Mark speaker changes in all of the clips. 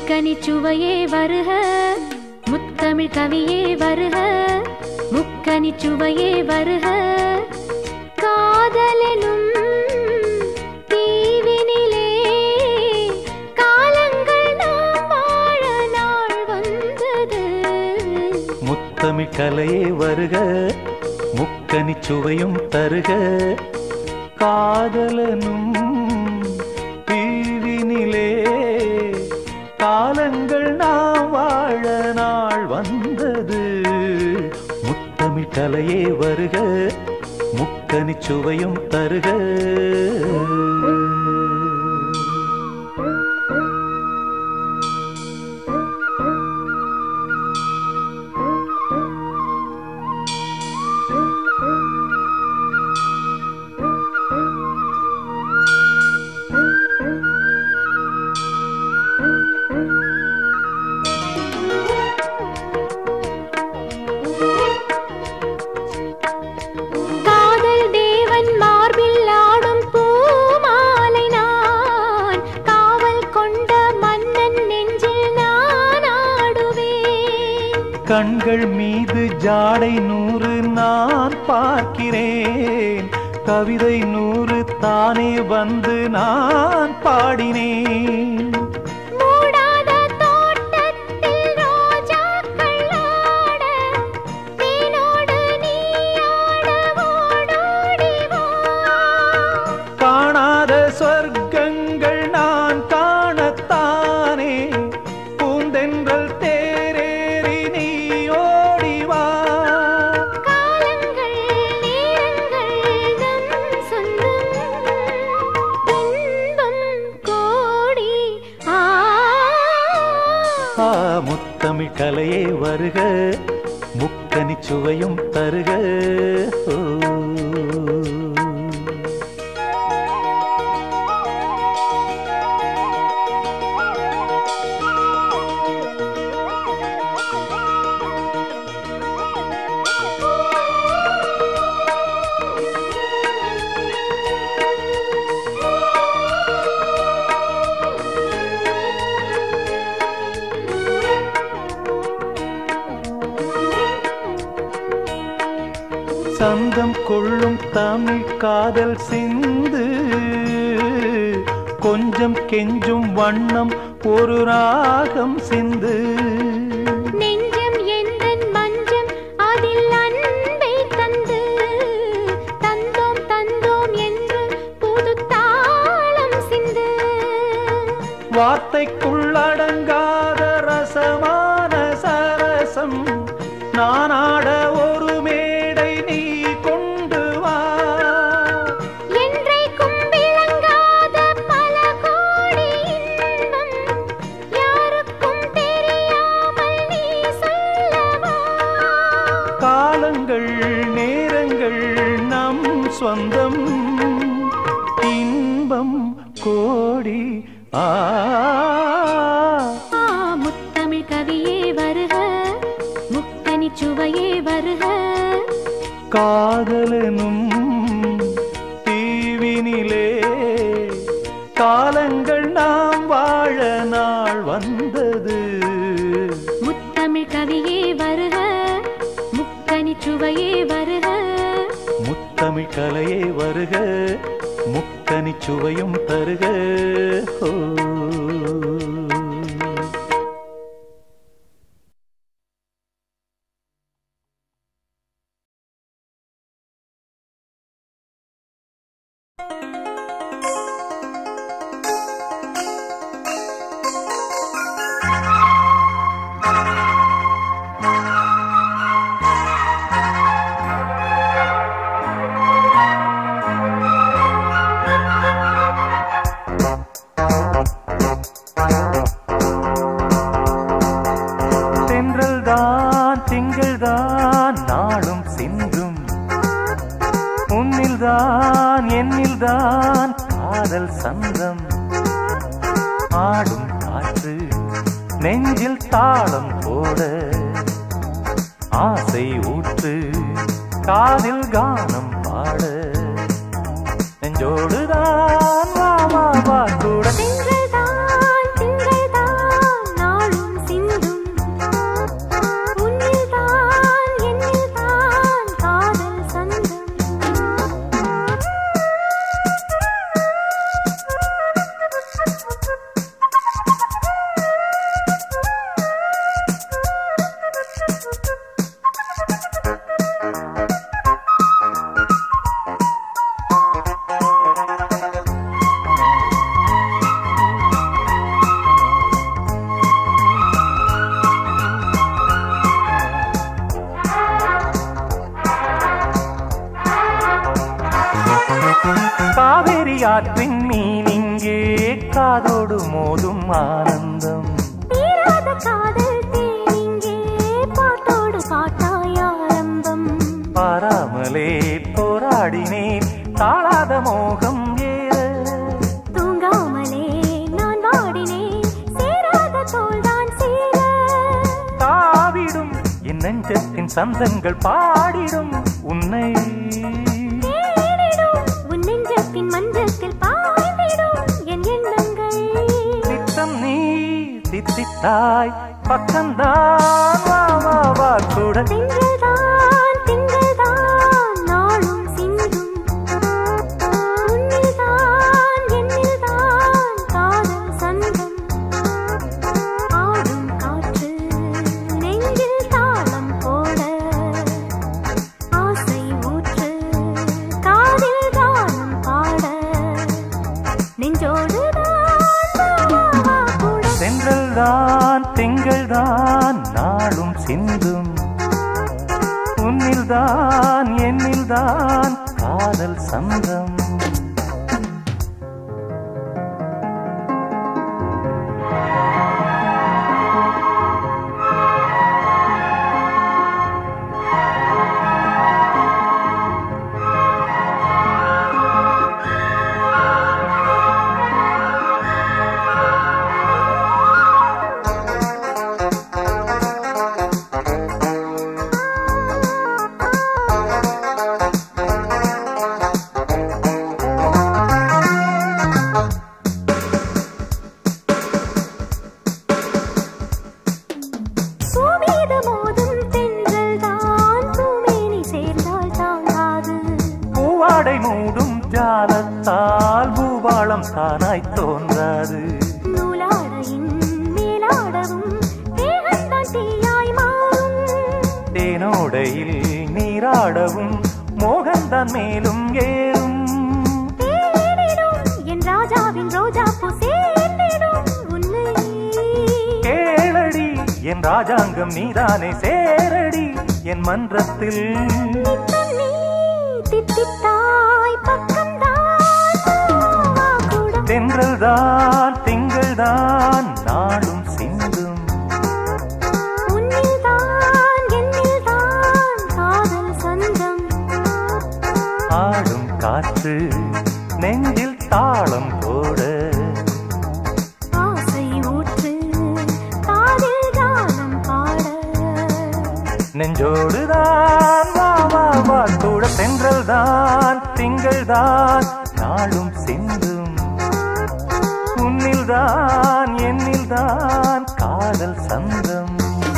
Speaker 1: முக்கனி சுவையே வருக முத்தமிழ் கவியே வருக முக்கனி சுவையே வருக காதலெனும் தீவினிலே காலங்கள் நாம் வாழ நாள் வந்தது
Speaker 2: முத்தமிழ் கலையே வருக முக்கனி சுவையும் தருக காதலனும் தீவினிலே காலங்கள் நாம் வாழ நாள் வந்தது முத்தமிழ் கலையே வருக முக்கனி சுவையும் தருக
Speaker 1: காதல் தேவன் மார்பில் ஆடும் பூமாலை நான் காவல் கொண்ட மன்னன் நெஞ்சில் நான் ஆடுவேன்
Speaker 2: கண்கள் மீது ஜாடை நூறு நான் பார்க்கிறேன் கவிதை நூறு தானே வந்து நான் பாடினேன்
Speaker 1: மூடாத தோட்டத்தில் ரோஜாக்கள் ஆட தேனோடு நீ ஆட ஓடோடி வா
Speaker 2: காணாத சொர்க்கங்கள் நான் காணத்தானே பூந்தென்றல் தேரேறி நீ ஓடிவா
Speaker 1: காலங்கள் நேரங்கள் நம் சொந்தம் இன்பம் கோடி ஆ
Speaker 2: ஆ முத்தமிழ் கலையே வருக முக்கனி சுவையும் தருக ஓ. சந்தம் கொள்ளும் தமிழ் காதல் சிந்து கொஞ்சம் கெஞ்சும் வண்ணம் ஒரு ராகம் சிந்து
Speaker 1: நெஞ்சம் எந்தன் மஞ்சம் அதில் அன்பை தந்து தந்தோம் தந்தோம் என்று புது தாளம் சிந்து
Speaker 2: வார்த்தைக்குள்ளடங்காத ரசமான சரசம் நானாட ஒரு மேடை நீ கொண்டு வா
Speaker 1: என்றைக்கும் விளங்காத பல கோடி இன்பம் யாருக்கும் தெரியாமல் நீ சொல்லவா
Speaker 2: காலங்கள் நேரங்கள் நம் சொந்தம் இன்பம் கோடி ஆ
Speaker 1: ஆ முத்தமிழ் கவியே வருக முக்கனி சுவையே வருக
Speaker 2: காதலனும் தீவினிலே காலங்கள் நாம் வாழ நாள் வந்தது
Speaker 1: முத்தமிழ் கவியே வருக முக்கனி சுவையே வருக
Speaker 2: முத்தமிழ் கலையே வருக முக்கனி சுவையும் தருக ஓ. தென்றல் தான் திங்கள் தான் நாளும் சிந்தும் உன்னில் தான் என்னில் தான் காதல் சந்தம் ஆடும் காற்று நெஞ்சில் தாளம் போட ஆசை ஊற்று காதில் கானம் பாட நெஞ்சோடுதான் வா வா வா கூட
Speaker 1: திங்கள்தான் திங்கள்தான்
Speaker 2: ஆற்றின் மீன் இங்கே காதோடு மோதும் ஆனந்தம்
Speaker 1: தீராத காதல் தேனிங்கே பாட்டோடு பாட்டாய் ஆரம்பம்
Speaker 2: பாராமலே போராடினேன் தாழாத மோகம் ஏற
Speaker 1: தூங்காமலே நான் வாடினேன் சேராத தோள்தான் சேர
Speaker 2: தாவிடும் என் நெஞ்சத்தின் சந்தங்கள் பாடிடும் உன்னை
Speaker 1: தேடிடும் உன் நெஞ்சத்தின் மஞ்சத்தில் பாய்ந்திடும் என் எண்ணங்கள்
Speaker 2: திட்டம் நீ தித்தித்தாய் பக்கம்தான் வா வா வா கூட
Speaker 1: திங்கள்தான் திங்கள்தான் நாளும் சிந்தும் உன்னில்தான் என்னில்தான் காதல் சங்கம் ஆடும் காற்று நெஞ்சில் தாளம் போட ஆசை ஊற்று காதில் கானம் பாட நெஞ்சோடு கூட
Speaker 2: சென்றல் தான் திங்கள் தான் நாளும் சிந்தும் உன்னில் தான் என்னில் தான் காதல் சந்தம்
Speaker 1: பூமீது மோதும் தென்றல் தான் பூமேனி சேர்ந்தால் தாங்காது
Speaker 2: பூவாடை மூடும் ஜாலத்தால் பூபாளம் தானாய் தோன்றாது
Speaker 1: நூலாடையின் மேலாடவும் தேகந்தான் தீயாய் மாறும்
Speaker 2: தேனோடையில் நீராடவும் மோகன்தான் மேலும் ஏறும்
Speaker 1: தேடிடும் என் ராஜாவின் ரோஜா பூ சேர்ந்திடும் உன்னை
Speaker 2: கேளடி என் ராஜாங்கம் நீதானே சேரடி என் மன்றத்தில்
Speaker 1: நித்தம் நீ தித்தித்தாய் பக்கம்தான் வா கூட
Speaker 2: தென்றல் தான் திங்கள் தான் நாளும் சிந்தும்
Speaker 1: உன்னில்தான் என்னில்தான் காதல் சந்தம்
Speaker 2: ஆடும் காற்று நெஞ்சில் தாளம் போட
Speaker 1: ஆசை ஊற்று காதில் கானம் பாட
Speaker 2: நெஞ்சோடுதான் வா வா வா கூட தென்றல் தான் திங்கள் தான் நாளும் சிந்தும் உன்னில் தான் என்னில் தான் காதல் சந்தம்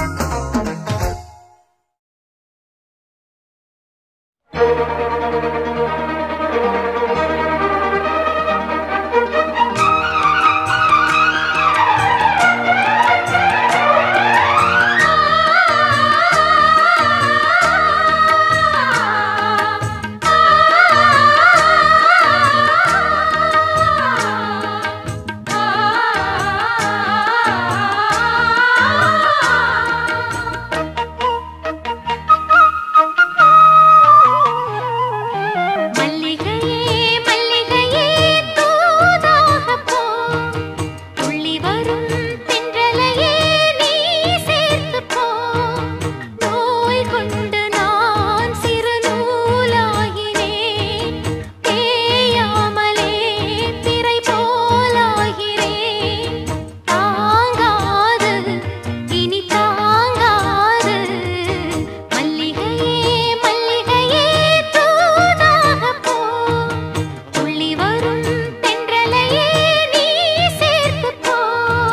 Speaker 1: மல்லிகையே மல்லிகையே தூதாகப் போ துள்ளி வரும் தென்றலையே நீ சேர்த்துப் போ நோய் கொண்டு நான் சிறு நூலாகிறேன் தேயாமலே திரை போலாகிறேன் தாங்காது இனி தாங்காது மல்லிகையே மல்லிகையே தூதாகப் போ துள்ளி வரும் தென்றலையே நீ சேர்த்துப் போ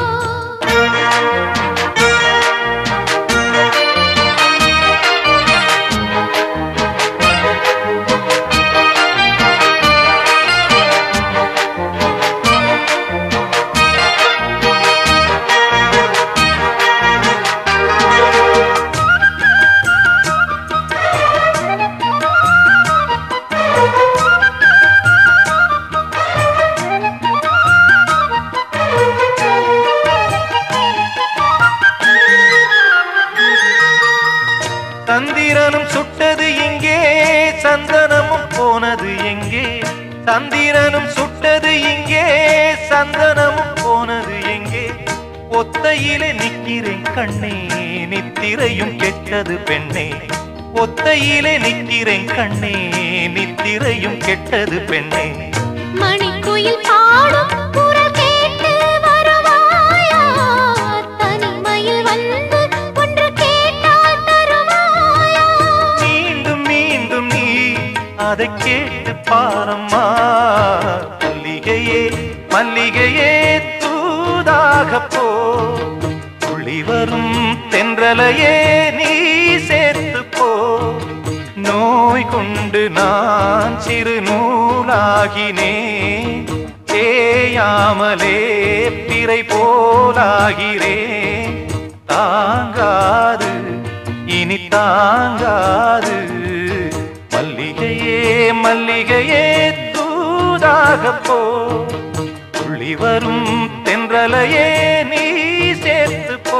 Speaker 2: தந்திரனும் சுட்டது எங்கே சந்தனமும் போனது எங்கே தந்திரனும் சுட்ட கொண்டது இங்கே சந்தனமும் போனது எங்கே ஒத்தையிலே நிக்கிறேன் கண்ணே நித்திரையும் கெட்டது பெண்ணே ஒத்தையிலே நிக்கிறேன் கண்ணே நித்திரையும் கெட்டது பெண்ணே
Speaker 1: மணிக்குயில் பாடும் குரல் கேட்டு வருவாயா தனிமையில் வந்து ஒன்று கேட்டால் தருவாயா
Speaker 2: மீண்டும் மீண்டும் நீ அதை கேட்டு பாரம்மா மல்லிகையே மல்லிகையே தூதாக போ துளி வரும் தென்றலையே நீ சேர்த்து போ நோய் கொண்டு நான் சிறு நூலாகினேன் தேயாமலே பிறை போலாகிறேன் தாங்காது இனி தாங்காது மல்லிகையே மல்லிகையே தூதாக போ துள்ளி வரும் தென்றலையே நீ சேர்த்து போ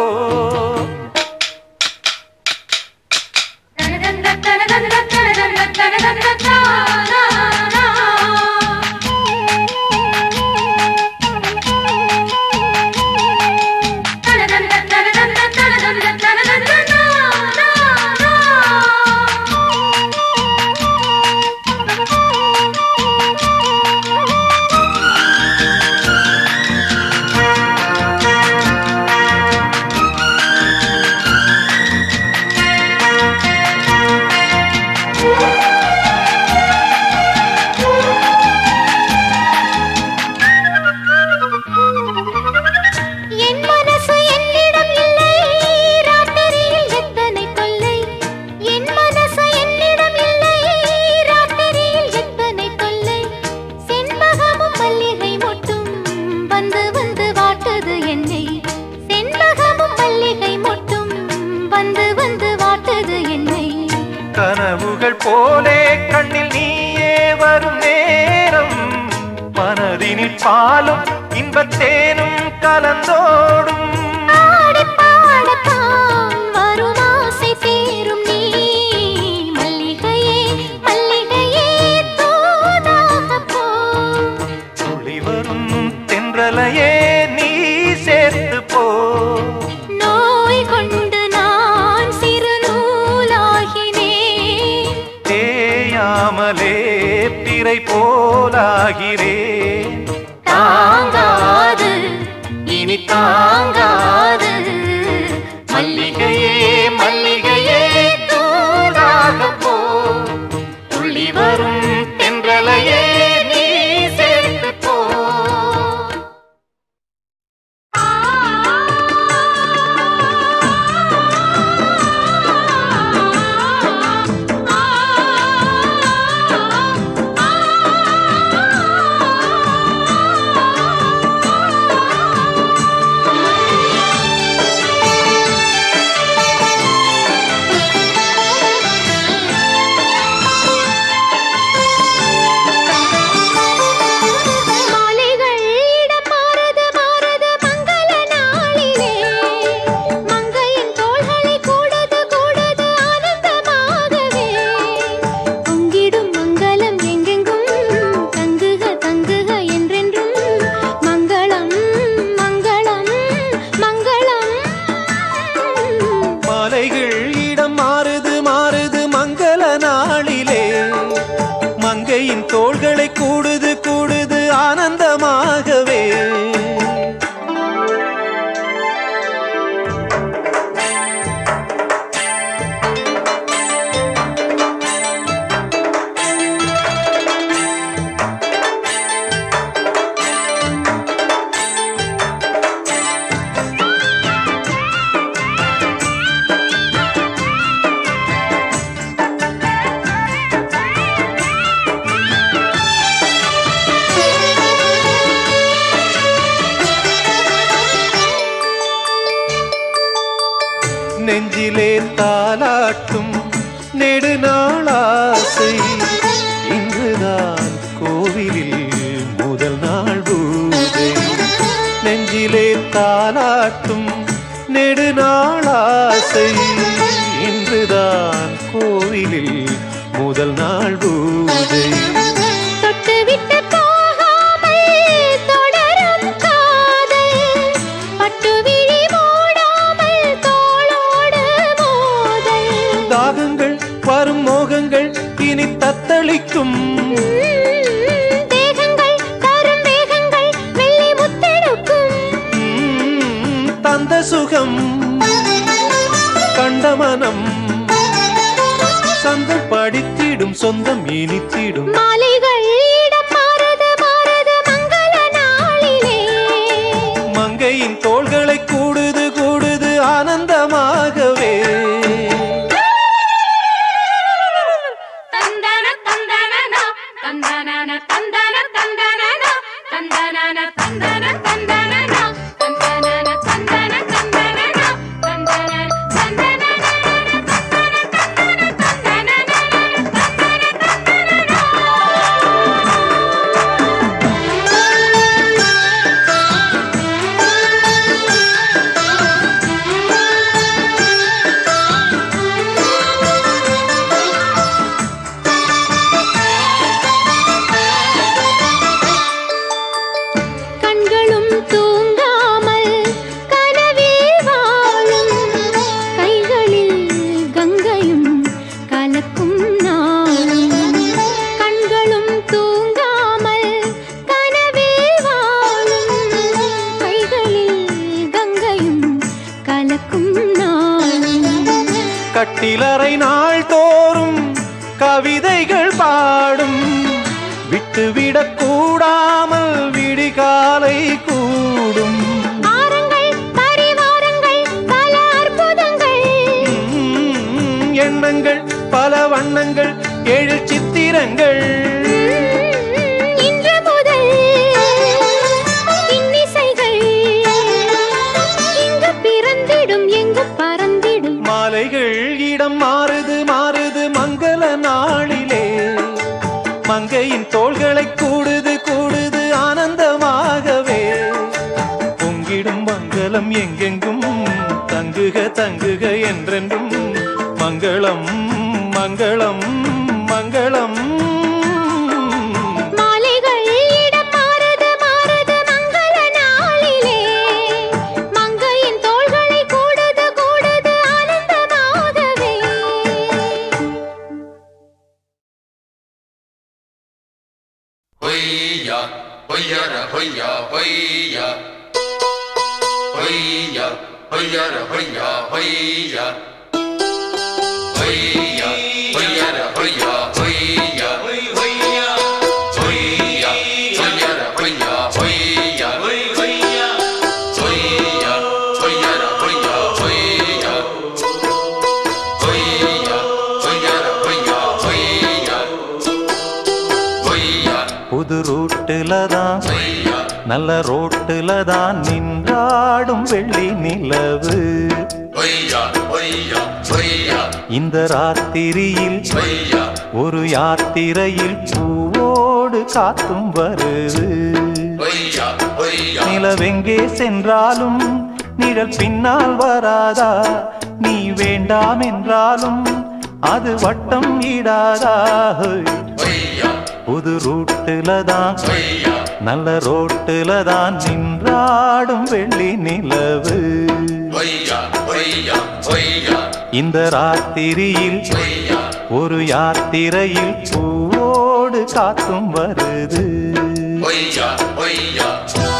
Speaker 1: என் மனசு என்னிடம் இல்லை ராத்திரியில் எத்தனை தொல்லை என் மனசு என்னிடம் இல்லை ராத்திரியில் எத்தனை தொல்லை செண்பகமும் மல்லிகை மொட்டும் வந்து வந்து வாட்டுது என்னை செண்பகமும் மல்லிகை மொட்டும் வந்து வந்து வாட்டுது என்னை
Speaker 2: கனவுகள் போலே கண்ணில் நீயே வரும் நேரம் மனதினில் பாலும் இன்பத்தேனும் கலந்தோடும்
Speaker 1: ஆடி பாடத்தான் வரும் ஆசை தீரும் நீ மல்லிகையே மல்லிகையே தூதாக போ
Speaker 2: துளி வரும் தென்றலையே நீ சேர்த்து போ
Speaker 1: நோய் கொண்டு நான் சிறு நூலாகினேன்
Speaker 2: தேயாமலே பிறை போலாகிறேன்
Speaker 1: தாங்காது இனி தாங்காது
Speaker 2: மல்லிகையே மல்லிகையே தூதாக போ துள்ளி வரும் தென்றலையே நீ சேர்த்து போ
Speaker 1: மாலைகள் இடம் மாறுது மாறுது மங்கள நாளிலே மங்கையின் தோள்களை கூடது கூடது ஆனந்தமாகவே பொங்கிடும் மங்களம் எங்கெங்கும் தங்குக தங்குக என்றென்றும் மங்களம் மங்களம் மங்களம்
Speaker 2: மாலைகள் இடம் மாறுது மாறுது மங்கள நாளிலே மங்கையின் தோள்களை கூடுது கூடுது ஆனந்தமாகவே நெஞ்சிலே தாலாட்டும் நெடுநாளாசை இன்றுதான் கோவிலில் முதல் நாள் பூஜை நெஞ்சிலே தாலாட்டும் நெடுநாளாசை இன்றுதான் கோவிலில் முதல் நாள் பூஜை
Speaker 1: தொட்டுவிட்டு போகாமல்
Speaker 2: முத்தெடுக்கும்
Speaker 1: தேகங்கள் தரும் வேகங்கள் வெள்ளி முத்தெடுக்கும்
Speaker 2: ம், தந்த சுகம் கண்ட மனம் சந்தம் படித்திடும் சொந்தம் இனித்திடும்
Speaker 1: மாலைகள் இடம் மாறுது மாறுது மங்கள நாளிலே
Speaker 2: மங்கையின் தோள்களை கூடுது கூடுது ஆனந்தமாகவே
Speaker 3: தந்தன தந்தனனா தந்தனன தந்தன தந்தனனா தந்தனன தந்தன தந்தனனா தந்தனன தந்தன தந்தனனா தந்தனன தந்தனன
Speaker 1: கண்களும் தூங்காமல் கனவில் வாழும் கைகளில் கங்கையும் கலக்கும் நாளும் கண்களும் தூங்காமல் கனவில் வாழும் கைகளில் கங்கையும் கலக்கும் நாளும்
Speaker 2: கட்டிலறை நாள் தோறும் கவிதைகள் பாடும் விட்டுவிடக் கூடாமல் விடிகாலை கூடும்
Speaker 1: ஆரங்கள் பரிவாரங்கள் பல அற்புதங்கள்
Speaker 2: ம், எண்ணங்கள் பல வண்ணங்கள் ஏழு சித்திரங்கள்
Speaker 1: இன்று முதல் இன்னிசைகள் இங்கு பிறந்திடும் எங்கு பறந்திடும்
Speaker 2: மாலைகள் இடம் மாறுது மாறுது மங்கள நாளிலே மங்கையின் தோள்களை கூடுது கூடுது ஆனந்தமாகவே பொங்கிடும் மங்களம் எங்கெங்கும் தங்குக தங்குக என்றென்றும் மங்களம் மங்களம் மங்களம்
Speaker 1: மாலைகள் இடம் மாறுது மாறுது மங்கள நாளிலே மங்கையின் தோள்களை கூடுது கூடுது ஆனந்தமாகவே
Speaker 4: ஹொய்யா ஹொய்யர ஹொய்யா ஹொய்யா ஹொய்யா ஹொய்யர ஹொய்யா ஹொய்யா ஹொய்யா ஹொய்யர ஹொய்யா ஹொய்யா ஹொய்யா ஹொய்யா ஹொய்யர ஹொய்யா ஹொய்யா ஹொய்யா ஹொய்யா ஹொய்யர ஹொய்யா ஹொய்யா ஹொய்யா ஹொய்யர ஹொய்யா ஹொய்யா ஹொய்யா
Speaker 2: புது ரூட்டுல தான்
Speaker 4: ஹொய்யா
Speaker 2: நல்ல ரோட்டுல தான் நின்றாடும் வெள்ளி நிலவு
Speaker 4: ஹொய்யா ஹொய்யா ஹொய்யா
Speaker 2: இந்த ராத்திரியில்
Speaker 4: ஹொய்யா
Speaker 2: ஒரு யாத்திரையில் பூவோடு காத்தும் வருது
Speaker 4: ஹொய்யா ஹொய்யா
Speaker 2: நிலவெங்கே சென்றாலும் நிழல் பின்னால் வராதா நீ வேண்டாம் என்றாலும் அது வட்டம் ஈடாதா ஹோய்.
Speaker 4: ஹொய்யா
Speaker 2: புது ரூட்டுல தான்
Speaker 4: ஹொய்யா
Speaker 2: நல்ல ரோட்டுல தான் நின்றாடும் வெள்ளி நிலவு
Speaker 4: ஹொய்யா ஹொய்யா ஹொய்யா
Speaker 2: இந்த ராத்திரியில்
Speaker 4: ஹொய்யா
Speaker 2: ஒரு யாத்திரையில் பூவோடு காத்தும் வருது
Speaker 4: ஹொய்யா ஹொய்யா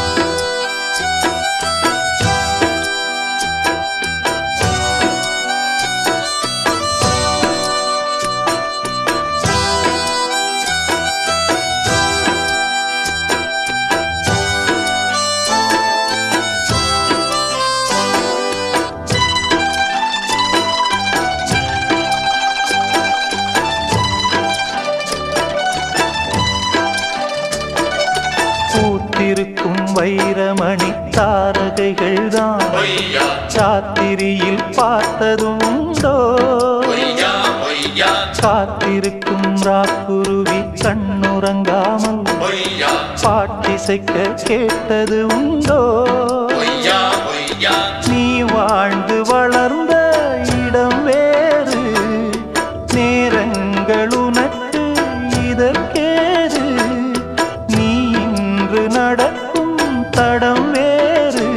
Speaker 2: பூத்திருக்கும் வைரமணி தாரகைகள் தான்
Speaker 4: ஹொய்யா
Speaker 2: சாத்திரியில் பார்த்ததுண்டோ
Speaker 4: ஹொய்யா ஹொய்யா
Speaker 2: காத்திருக்கும் ராக்குருவி கண்ணுறங்காமல்
Speaker 4: ஹொய்யா
Speaker 2: பாட்டிசைக்க கேட்டது உண்டோ
Speaker 4: ஹொய்யா ஹொய்யா
Speaker 2: நீ வாழ்ந்து வளர்ந்த இடம் வேறு நேரங்கள் உனக்கு இதற்கேது நீ இன்று நடக்கும் தடம் வேறு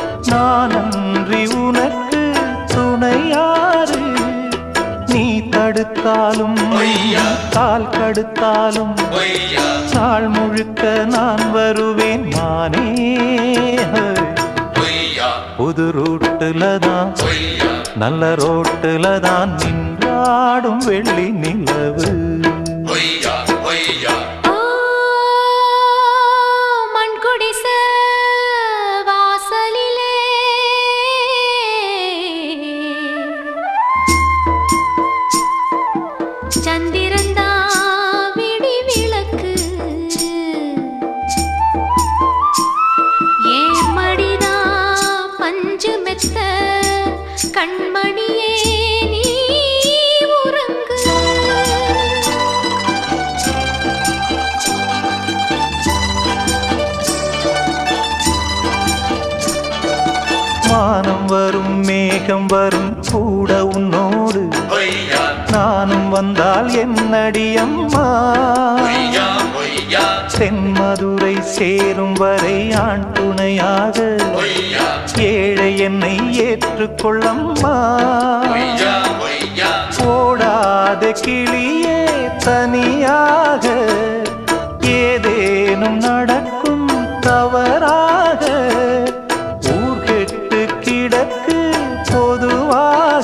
Speaker 2: நான் அன்றி உனக்கு துணையாறு நீ தடு தடுத்தாலும்
Speaker 4: பொய்யா.
Speaker 2: கால் கடுத்தாலும்
Speaker 4: பொய்யா
Speaker 2: நாள் முழுக்க நான் வருவேன் மானே
Speaker 4: பொய்யா
Speaker 2: புது ரூட்டுல தான்
Speaker 4: பொய்யா
Speaker 2: நல்ல ரோட்டுல தான் நின்றாடும் வெள்ளி நிலவு
Speaker 4: பொய்யா பொய்யா
Speaker 1: ஓ மண்குடிச வாசலிலே சந்திரந்தா விடி விளக்கு ஏன் மடிதா பஞ்சு மெத்த கண்மணியே நீ உறங்கு
Speaker 2: வானம் வரும் மேகம் வரும் கூட உன்னோடு
Speaker 4: பொய்யா
Speaker 2: நானும் வந்தால் என்னடி அம்மா
Speaker 4: பொய்யா பொய்யா
Speaker 2: தென்மதுரை சேரும் வரை ஆண் துணையாக
Speaker 4: பொய்யா
Speaker 2: ஏழை என்னை ஏற்றுக்கொள்ளம்மா
Speaker 4: பொய்யா பொய்யா
Speaker 2: ஓடாத கிளியே தனியாக ஏதேனும் நடக்கும் தவறாக ஊர்கெட்டு கிடக்கு பொதுவாக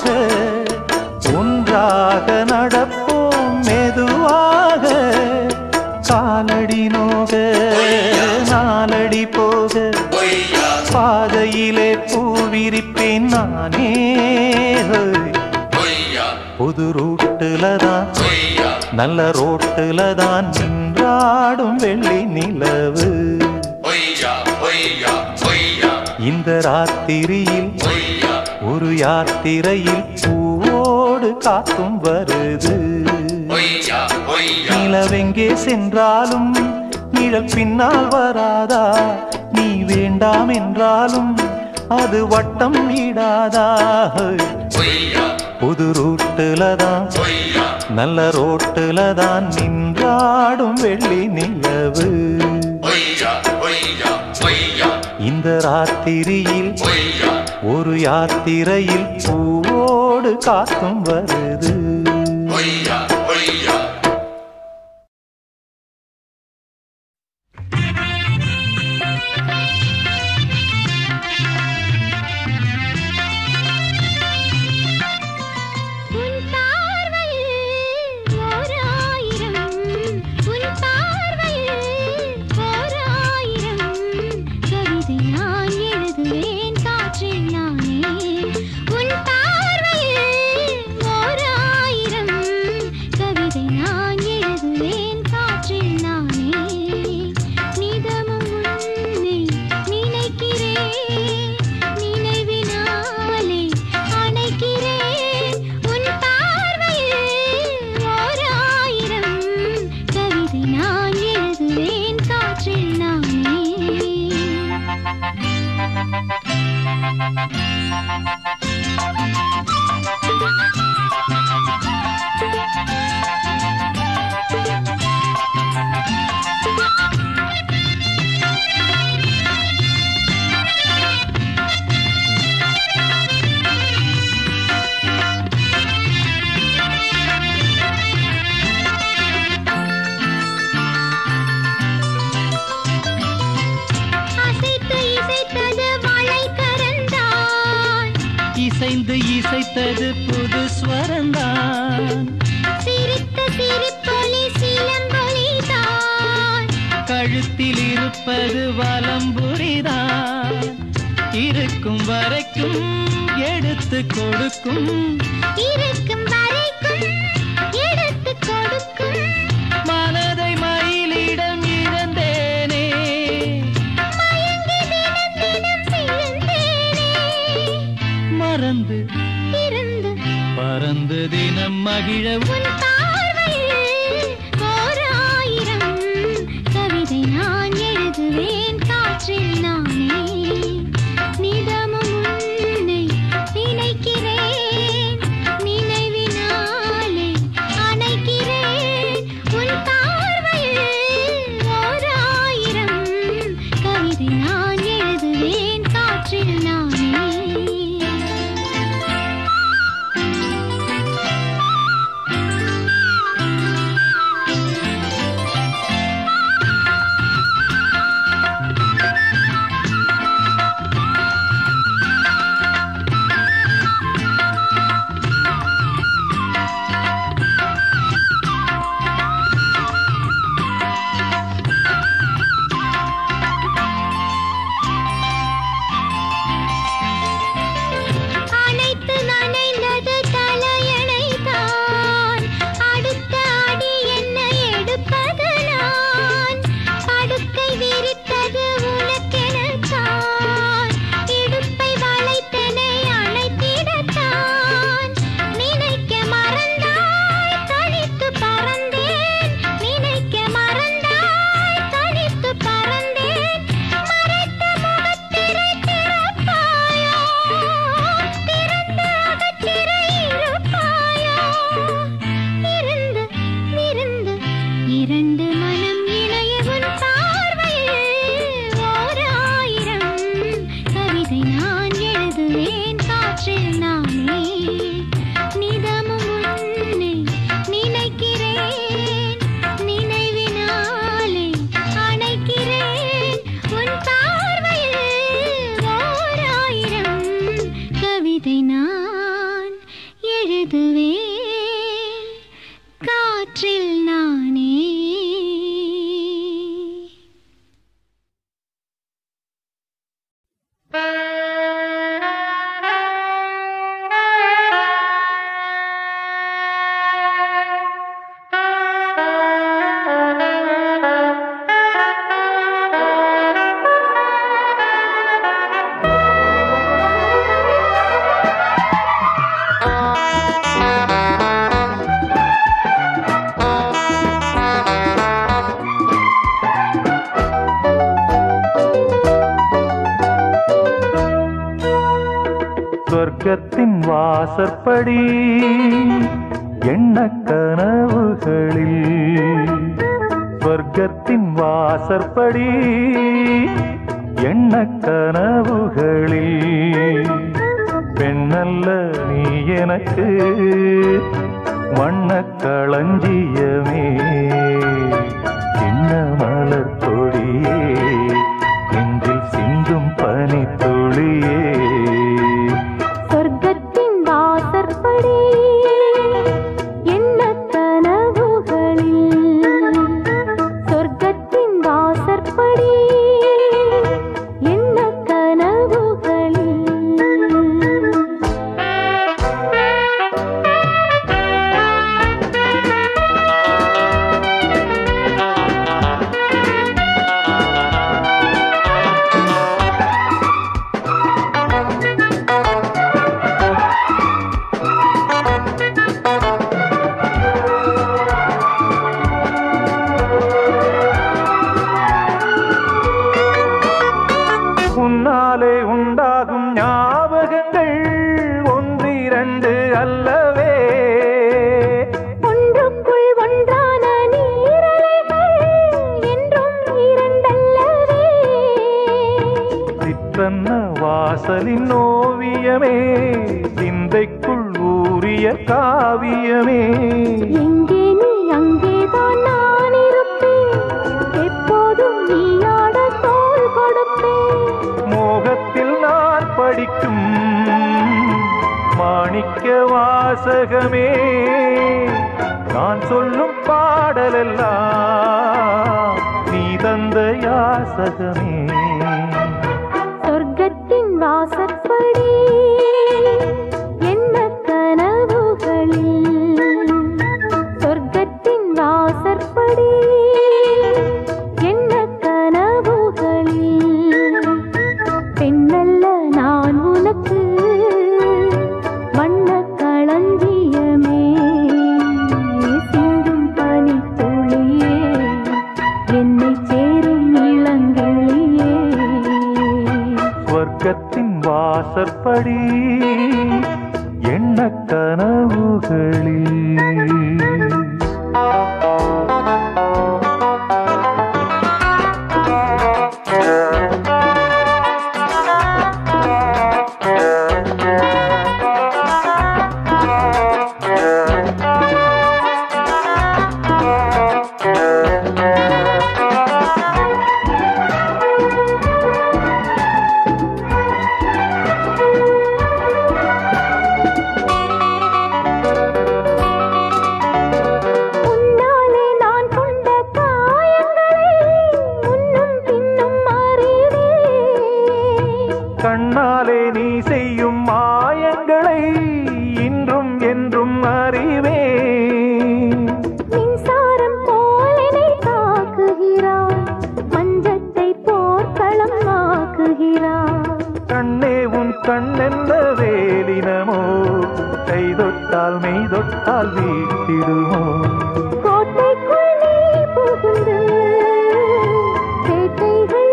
Speaker 2: ஒன்றாக நடப்போம் மெதுவாக காலடி நோக நாலடி போக
Speaker 4: பொய்யா
Speaker 2: பாதையிலே பூவிரிப்பேன் நானே
Speaker 4: பொய்யா
Speaker 2: புது ரூட்டுல தான்
Speaker 4: பொய்யா
Speaker 2: நல்ல ரோட்டுல தான் நின்றாடும் வெள்ளி நிலவு
Speaker 4: பொய்யா பொய்யா பொய்யா
Speaker 2: இந்த ராத்திரியில்
Speaker 4: பொய்யா
Speaker 2: ஒரு யாத்திரையில் பூவோடு காத்தும் வருது
Speaker 4: பொய்யா பொய்யா
Speaker 2: நிலவெங்கே சென்றாலும் நிழல் பின்னால் வராதா நீ வேண்டாம் என்றாலும் அது வட்டம் இடாதா
Speaker 4: பொய்யா
Speaker 2: புது ரூட்டுல தான்
Speaker 4: பொய்யா
Speaker 2: நல்ல ரோட்டுல தான் நின்றாடும் வெள்ளி நிலவு
Speaker 4: பொய்யா பொய்யா பொய்யா
Speaker 2: இந்த ராத்திரியில்
Speaker 4: பொய்யா
Speaker 2: ஒரு யாத்திரையில் பூவோடு காத்தும் வருது
Speaker 4: பொய்யா பொய்யா
Speaker 1: உன் பார்வையில் ஓர் ஆயிரம் உன் பார்வையில் ஓர் ஆயிரம் கவிதை நான் எழுதுவேன் காற்றில் நானே உன் பார்வையில் ஓர் ஆயிரம் கவிதை நான் எழுதுவேன் காற்றில் நானே நிதமும் உன்னை நினைக்கிறேன் நினைவினாலே அணைக்கிறேன் உன் பார்வையில் ஓர் ஆயிரம் கவிதை நான் எழுதுவேன் காற்றில் நானே அசைத்து இசைத்தது மழை கரந்தான்
Speaker 2: இசைந்து இசைத்தது புது ஸ்வரந்தான்
Speaker 1: சிரித்த சிரிப்பொலி சிலம்பொலிதான்
Speaker 2: கழுத்தில் இருப்பது வலம்புரிதான் இருக்கும் வரைக்கும் எடுத்து கொடுக்கும்
Speaker 1: இருக்கும் வரைக்கும் எடுத்து கொடுக்கும்
Speaker 2: மனதை மயிலிடம் இழந்தேனே
Speaker 1: மயங்கி தினம் தினம் சிறந்தேனே
Speaker 2: மறந்து
Speaker 1: இருந்து
Speaker 2: பறந்து தினம் மகிழ
Speaker 1: உன் பார்வையில் ஓர் ஆயிரம் கவிதை நான் எழுதுவேன் காற்றில் நானே நிதமும் உன்னை நினைக்கிறேன் நினைவினாலே அணைக்கிறேன் உன் பார்வையில் ஓர் ஆயிரம் கவிதை நான் எழுதுவேன் காற்றில் நானே இதை நான் எழுதுவேன் காற்றில் நானே
Speaker 2: சொர்க்கத்தின் வாசற்படி எண்ண கனவுகளில் சொர்க்கத்தின் வாசற்படி எண்ண கனவுகளில் பெண்ணல்ல நீ எனக்கு வண்ண களஞ்சியமே சின்ன மலர் கொடியே நெஞ்சில் சிந்தும் பனி துளியே
Speaker 1: சொர்க்கத்தின் வாசற்படி என்ன கனவுகளில் சொர்க்கத்தின் வாசற்படி என்ன கனவுகளில்
Speaker 2: உன்னாலே உண்டாகும் ஞாபகங்கள் ஒன்றிரண்டு அல்லவே
Speaker 1: ஒன்றுக்குள் ஒன்றான நீரலைகள் என்றும் இரண்டல்லவே
Speaker 2: சிற்றன்ன வாசலின் ஓவியமே சிந்தைக்குள் ஊறிய காவியமே
Speaker 1: எங்கே நீ அங்கேதான் நான் இருப்பேன் எப்போதும் நீ ஆட தோள் கொடுப்பேன்
Speaker 2: மோகத்தில் நான் படிக்கும் மாணிக்க வாசகமே நான் சொல்லும் பாடலெல்லாம் நீ தந்த யாசகமே
Speaker 1: சொர்க்கத்தின் வாசற்படி என்ன கனவுகளில் சொர்க்கத்தின் வாசற்படி என்ன கனவுகளில் பெண்ணல்ல நான் உனக்கு வண்ண களஞ்சியமே சிந்தும் பனித்துளியே என்னை சேரும் இளங்கிளியே
Speaker 2: சொர்க்கத்தின் வாசற்படி எண்ண கனவுகளில்
Speaker 1: உன்னாலே நான் கொண்ட காயங்களை முன்னும் பின்னும் அறிவேன்
Speaker 2: கண்ணாலே நீ செய்யும் மாயங்களை இன்றும் என்றும் அறிவே
Speaker 1: மின்சாரம் போலனை தாக்குகிறாய் மஞ்சத்தை போர்க்களம் ஆக்குகிறாய்
Speaker 2: கண்ணே உன் கண்ணென்ன வேலினமோ கை தொட்டால் மெய் தொட்டால் வீட்டிடுமோ
Speaker 1: கோட்டைக்குள் நீ புகுந்து வேட்டைகள்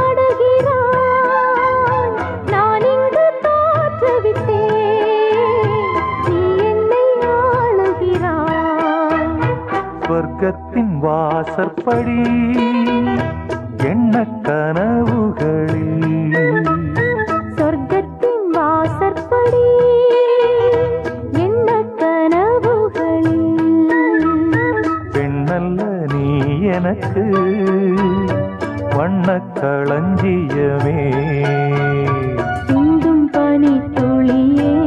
Speaker 1: ஆடுகிறாய் நான் இங்கு தோற்றுவிட்டேன் நீ என்னை ஆளுகிறாய்
Speaker 2: சொர்க்கத்தின் வாசற்படி எண்ண கனவுகளில்
Speaker 1: சொர்க்கத்தின் வாசற்படி என்ன கனவுகளில்
Speaker 2: பெண்ணல்ல நீ எனக்கு வண்ண களஞ்சியமே
Speaker 1: சிந்தும் பனி துளியே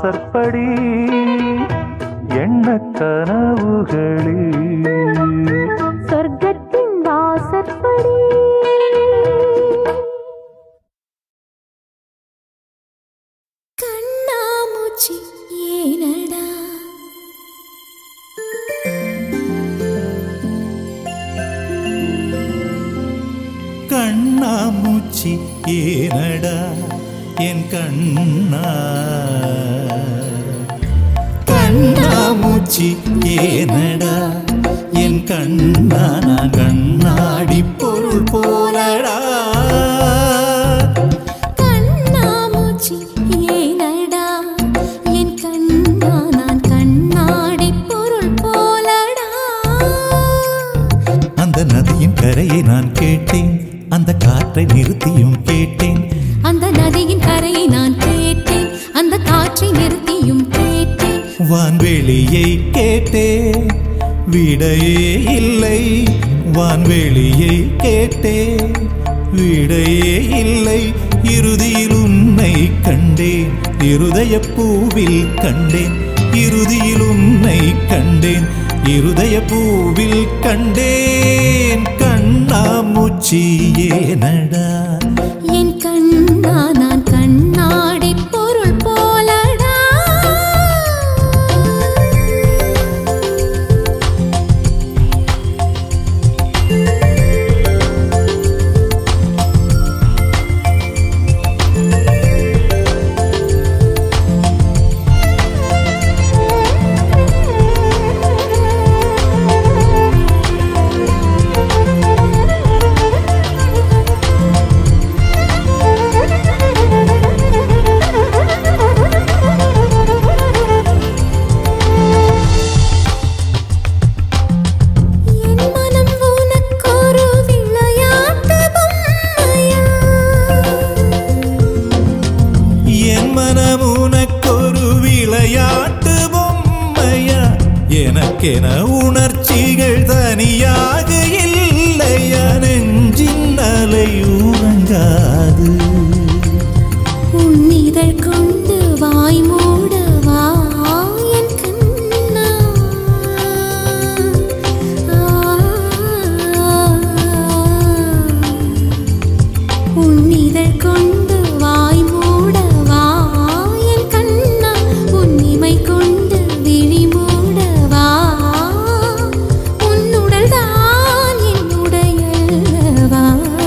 Speaker 2: வாசற்படி எண்ண கனவுகளில்
Speaker 1: சொர்க்கத்தின் வாசற்படி
Speaker 5: கண்ணாமூச்சி ஏனடா
Speaker 6: கண்ணாமூச்சி ஏனடா என் கண்ணா கண்ணாமூச்சி ஏனடா என் கண்ணா நான் கண்ணாடி பொருள் போலடா
Speaker 5: கண்ணாமூச்சி ஏனடா என் கண்ணா நான் கண்ணாடி பொருள் போலடா
Speaker 6: அந்த நதியின் கரையை நான் கேட்டேன் அந்த காற்றை நிறுத்தியும் கேட்டேன்
Speaker 5: அந்த நதியின் கரையை நான் கேட்டேன் அந்த காற்றை நிறுத்தியும் கேட்டேன்
Speaker 6: வான்வெளியை கேட்டேன் விடையே இல்லை வான்வெளியை கேட்டேன் விடையே இல்லை இறுதியில் உன்னை கண்டேன் இருதய பூவில் கண்டேன் இறுதியில் உன்னை கண்டேன் இருதய பூவில் கண்டேன் கண்ணாமூச்சி ஏனடா
Speaker 5: என் கண்ணா நான் கண்ணாடி பொருள் போலடா என் மனம் உனக்கொரு விளையாட்டு பொம்மையா
Speaker 6: என் மனம் உனக்கொரு விளையாட்டு பொம்மையா எனக்கென உணர்ச்சிகள் தனியாக இல்லையா நெஞ்சின் அலை உறங்காது
Speaker 5: உன் இதழ் கொண்டு வாய் மூடவா என் கண்ணா உன் இதழ் கொண்டு வாய் மூடவா என் கண்ணா உன் இமை கொண்டு விழி மூடவா உன்னுடல் தான் என்னுடையவா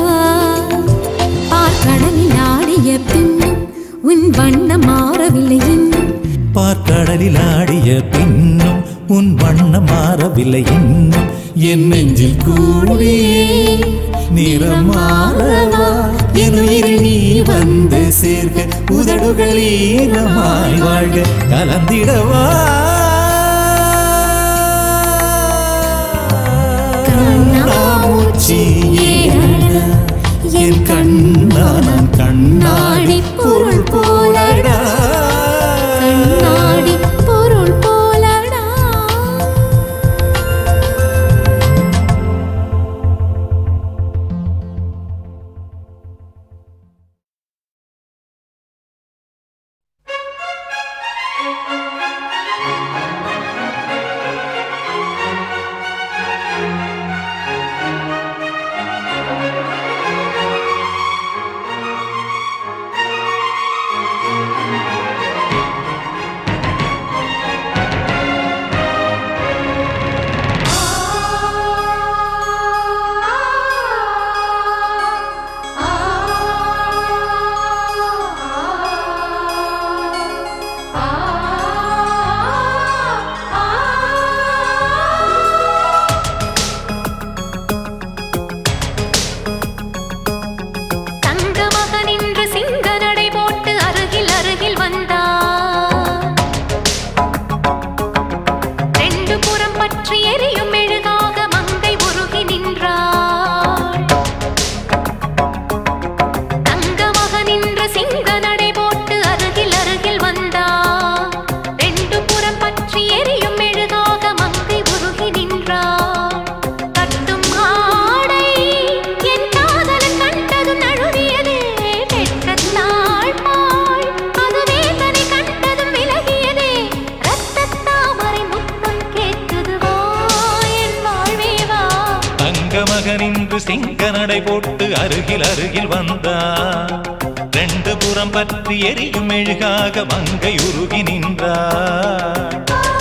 Speaker 5: பார்க்கடலில் ஆடிய பின்னும் உன் வண்ணம் மாறவில்லை இன்னும்
Speaker 6: பார்க்கடலில் ஆடிய பின்னும் உன் வண்ணம் மாறவில்லை இன்னும் என் நெஞ்சில் கூடியே நிறம் மாறவா என் உயிரில் நீ வந்து சேர்க்க உதடுகள் ஈரமாய் வாழ்க கலந்திடவா கண்ணாமூச்சி ஏனடா என் கண்ணா நான் கண்ணாடி பொருள் போலடா
Speaker 5: கண்ணாடி பொருள் போலடா
Speaker 1: தங்க மகன் இன்று சிங்க நடை போட்டு அருகில் அருகில் வந்தார் ரெண்டு புறம் பற்றி எரியும் மெழுகாக மங்கை உருகி நின்றாள் தங்க மகன் இன்று சிங்க நடை போட்டு அருகில் அருகில் வந்தார் ரெண்டு புறம் பற்றி எரியும் மெழுகாக மங்கை உருகி நின்றாள் கட்டும் ஆடை என் காதலன் கண்டதும் நழுவியதே வெட்கத்தாள் பாள் அதுவே தன்னை கண்டதும் விலகி
Speaker 6: சிங்க நடை போட்டு அருகில் அருகில் வந்தா ரெண்டு புறம் பற்றி எரியும் மெழுகாக மங்கை உருகி நின்றார்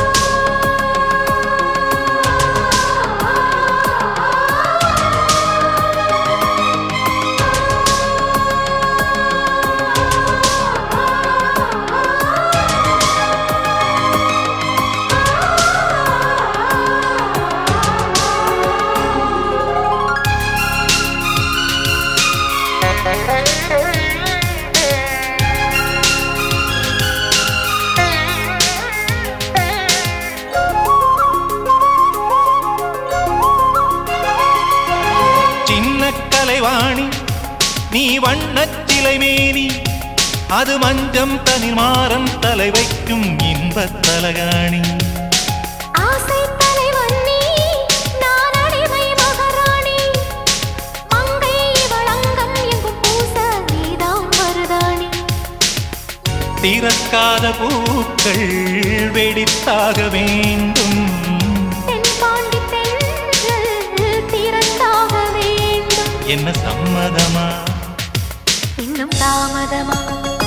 Speaker 6: சின்ன கலைவாணி நீ வண்ணச் சிலை மேனி அது மஞ்சம் தனில் மாறம் தலை வைக்கும் இன்பத் தலகாணி
Speaker 1: ஆசை தலைவன் நீ நான் அடிமை மகாராணி மங்கை இவள் அங்கம் எங்கும் பூச நீதான் மருதாணி
Speaker 6: திறக்காத பூக்கள் வெடித்தாக வேண்டும்
Speaker 1: தென்பாண்டி தென்றல் திறந்தாக வேண்டும்
Speaker 6: என்ன சம்மதமா
Speaker 1: இன்னும் தாமதமா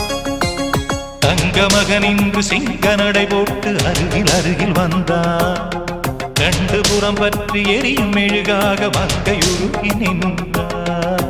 Speaker 6: தங்க மகன் இன்று சிங்க நடை போட்டு அருகில் அருகில் வந்தா ரெண்டு புறம் பற்றி எரியும் மெழுகாக மங்கையுருகி நின்றார்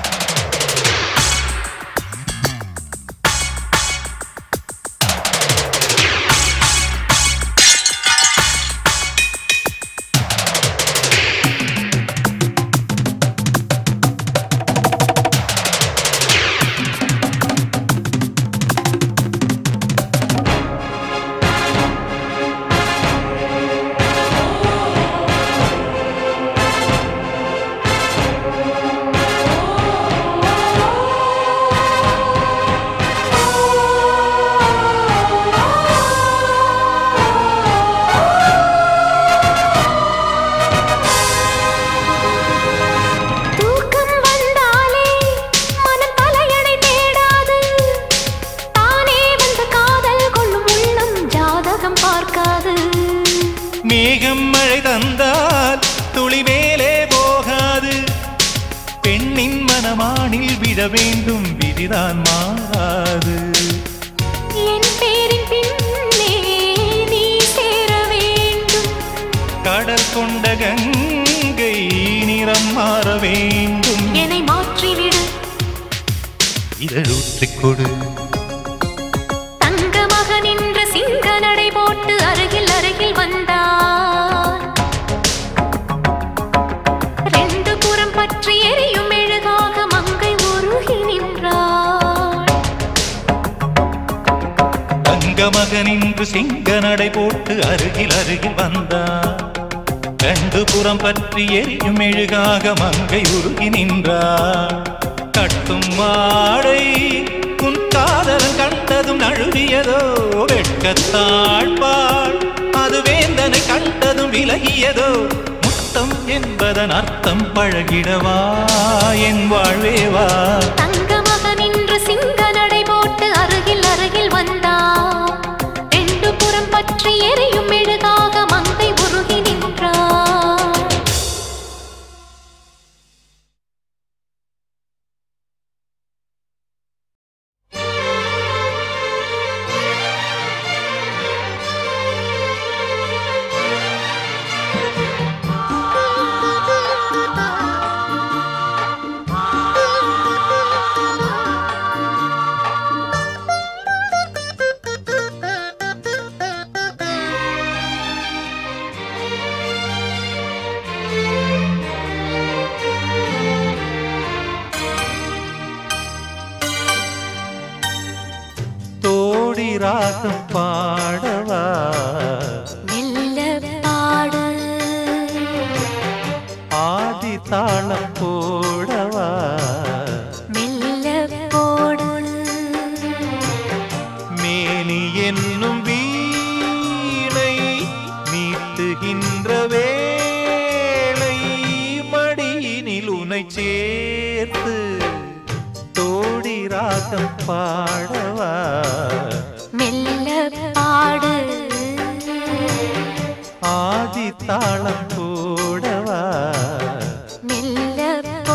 Speaker 1: தூக்கம் வந்தாலே மனம் தலையணை தேடாது தானே வந்து காதல் கொள்ளும் உள்ளம் ஜாதகம் பார்க்காது
Speaker 6: மேகம் மழை தந்தால் துளி மேலே போகாது பெண்ணின் மனமானில் விட வேண்டும் விதிதான் மாறாது
Speaker 1: என் பேரின் பின்னே நீ சேர வேண்டும்
Speaker 6: கடல் கொண்ட கங்கை நிறம் மாற வேண்டும்
Speaker 1: என்னை மாற்றிவிடு
Speaker 6: இதழூற்றிக் கொடு
Speaker 1: தங்க மகன் என்ற சிங்க நடை போட்டு அருகில் அருகில் வந்தான் ரெண்டு புறம் பற்றி எரியும் மெழுகாக மங்கை உருகி நின்றாள்
Speaker 6: தங்க மகன் இன்று சிங்க நடை போட்டு அருகில் அருகில் வந்தான் ரெண்டு புறம் பற்றி எரியும் மெழுகாக மங்கை உருகி நின்றார் கட்டும் மாடை உன் காதலன் கண்டதும் நழுவியதோ வெட்கத்தாழ்பாள் அது வேந்தனை கண்டதும் விலகியதோ முத்தம் என்பதன் அர்த்தம் பழகிடவா என் வாழ்வேவா
Speaker 1: தங்க மகன் இன்று சிங்க நடை போட்டு அருகில் அருகில் வந்தான் ரெண்டு புறம் பற்றி எரியும் மெழுகாக மங்கை உருகி நின்றாள்
Speaker 6: தோடி ராகம் பாடவா
Speaker 1: மெல்ல பாடு
Speaker 6: ஆதி தாளம் போடவா
Speaker 1: மெல்ல போடு
Speaker 6: மேனி என்னும் வீணை மீட்டுகின்ற வேளை மடியினில் உனை சேர்த்து தோடி ராகம் பாடவா
Speaker 1: மெல்ல பாடு
Speaker 6: ஆதி தாளம் போடவா
Speaker 1: மெல்ல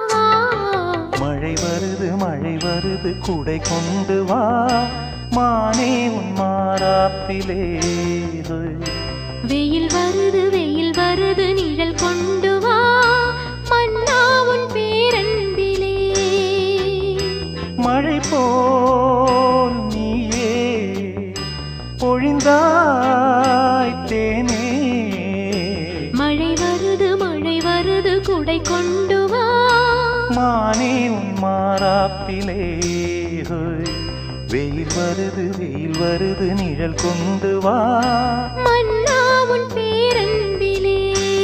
Speaker 6: குடை கொண்டு வா மானே உன் மாறாப்பிலே
Speaker 1: வெயில் வருது வெயில் வருது நிழல் கொண்டு வா மன்னா உன் பேரன்பிலே
Speaker 6: மழை போல் நீயே பொழிந்தாய் தேனே
Speaker 1: மழை வருது மழை வருது குடை கொண்டு வா
Speaker 6: மானே உன் மாறாப்பிலே ஹோய். வெயில் வருது வெயில் வருது நிழல் கொண்டு வா
Speaker 1: மன்னா உன் பேரன்பிலே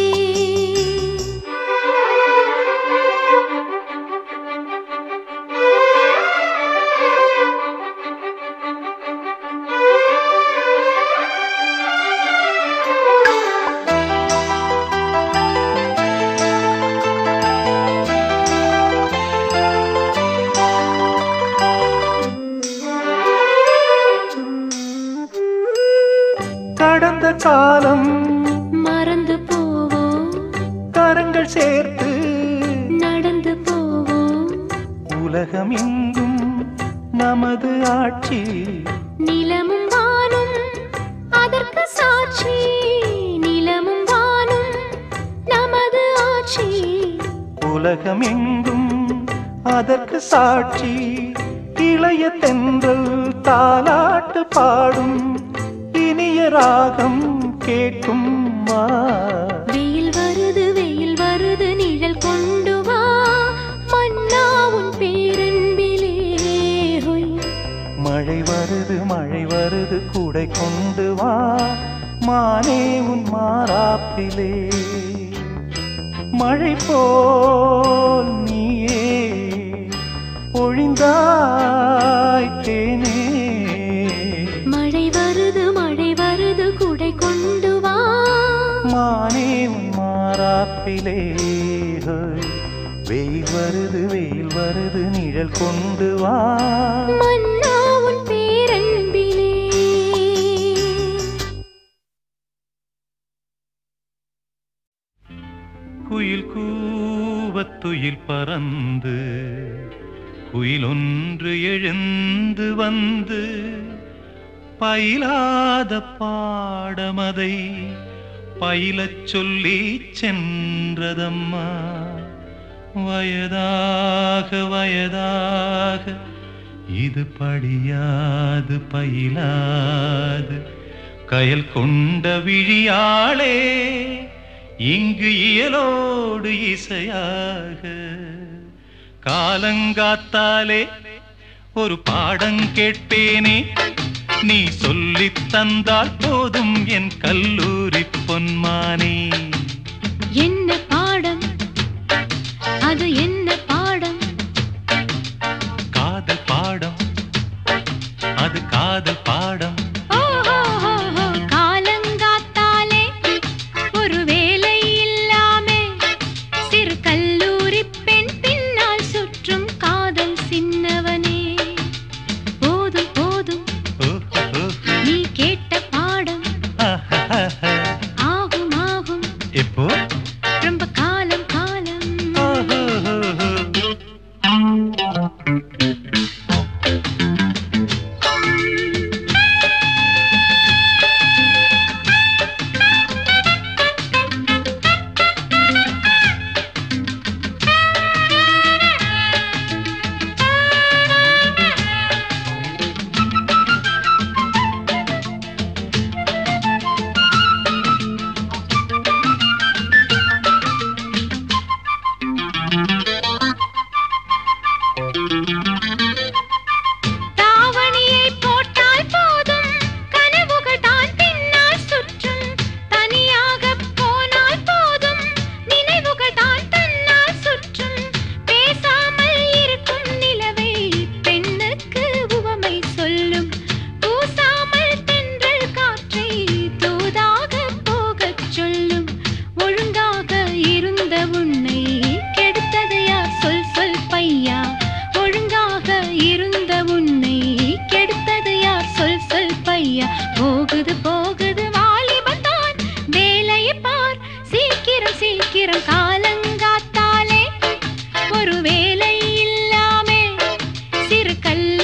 Speaker 6: கடந்த காலம்
Speaker 1: மறந்து போவோம்
Speaker 6: கரங்கள் சேர்த்து
Speaker 1: நடந்து போவோம்
Speaker 6: உலகம் எங்கும் நமது ஆட்சி
Speaker 1: நிலமும் வானும் அதற்கு சாட்சி நிலமும் வானும் நமது ஆட்சி
Speaker 6: உலகம் எங்கும் அதற்கு சாட்சி இளைய தென்றல் தாலாட்டு பாடும் இனிய ராகம் கேட்கும் வா
Speaker 1: வெயில் வருது வெயில் வருது நிழல் கொண்டு வா மன்னா உன் பேரன்பிலே ஹொய்.
Speaker 6: மழை வருது மழை வருது கூடை கொண்டு வா மானே உன் மாறாப்பிலே மழை போல் நீயே பொழிந்தாய் தேனே
Speaker 1: மழை வருது மழை வருது குடை கொண்டு வா
Speaker 6: மானே உன் மாறாப்பிலே ஹோய். வெயில் வருது வெயில் வருது நிழல் கொண்டு வா
Speaker 1: மன்னா உன் பேரன்பிலே
Speaker 6: குயில் கூவத்துயில் பறந்து குயில் ஒன்று எழுந்து வந்து பயிலாத பாடமதை பயிலச் சொல்லி சென்றதம்மா வயதாக வயதாக இது படியாது பயிலாது கயல் கொண்ட விழியாளே இங்கு இயலோடு இசையாக காலங்காத்தாலே ஒரு பாடம் கேட்பேனே நீ சொல்லித் தந்தால் போதும் என் கல்லூரி பொன்மானே
Speaker 1: என்ன பாடம் அது என்ன பாடம்
Speaker 6: காதல் பாடம் அது காதல் பாடம்
Speaker 1: ஓஹோஹோஹோ, காலங்காத்தாலே ஒரு வேலை இல்லாமே சிறு கல்லூரி பெண் பின்னால் சுற்றும் காதல் சின்னவனே போதும் போதும்
Speaker 6: ஓஹோ,
Speaker 1: நீ கேட்ட பாடம்
Speaker 6: ஆஹாஹா.
Speaker 1: ஆகும் ஆகும்
Speaker 6: எப்போ
Speaker 1: ரொம்ப காலம் காலம்
Speaker 6: ஓஹோஹோஹோ.
Speaker 1: தாவணியை போட்டால் போதும் கனவுகள் தான் பின்னால் சுற்றும் தனியாக போனால் போதும் நினைவுகள் தான் தன்னால் சுற்றும் பேசாமல் இருக்கும் நிலவை பெண்ணுக்கு உவமை சொல்லும் பூசாமல் தென்றல் காற்றை தூதாக போகச் சொல்லும் ஒழுங்காக இருந்த உன்னை கெடுத்தது யார் சொல் சொல் பையா ஒழுங்காக இருந்த உன்னை கெடுத்தது யார் சொல் சொல் பையா போகுது போகுது வாலிபத்தான் வேலையை பார் சீக்கிரம் சீக்கிரம் காலங்காத்தாலே ஒரு வேலை இல்லாமே சிறு கல்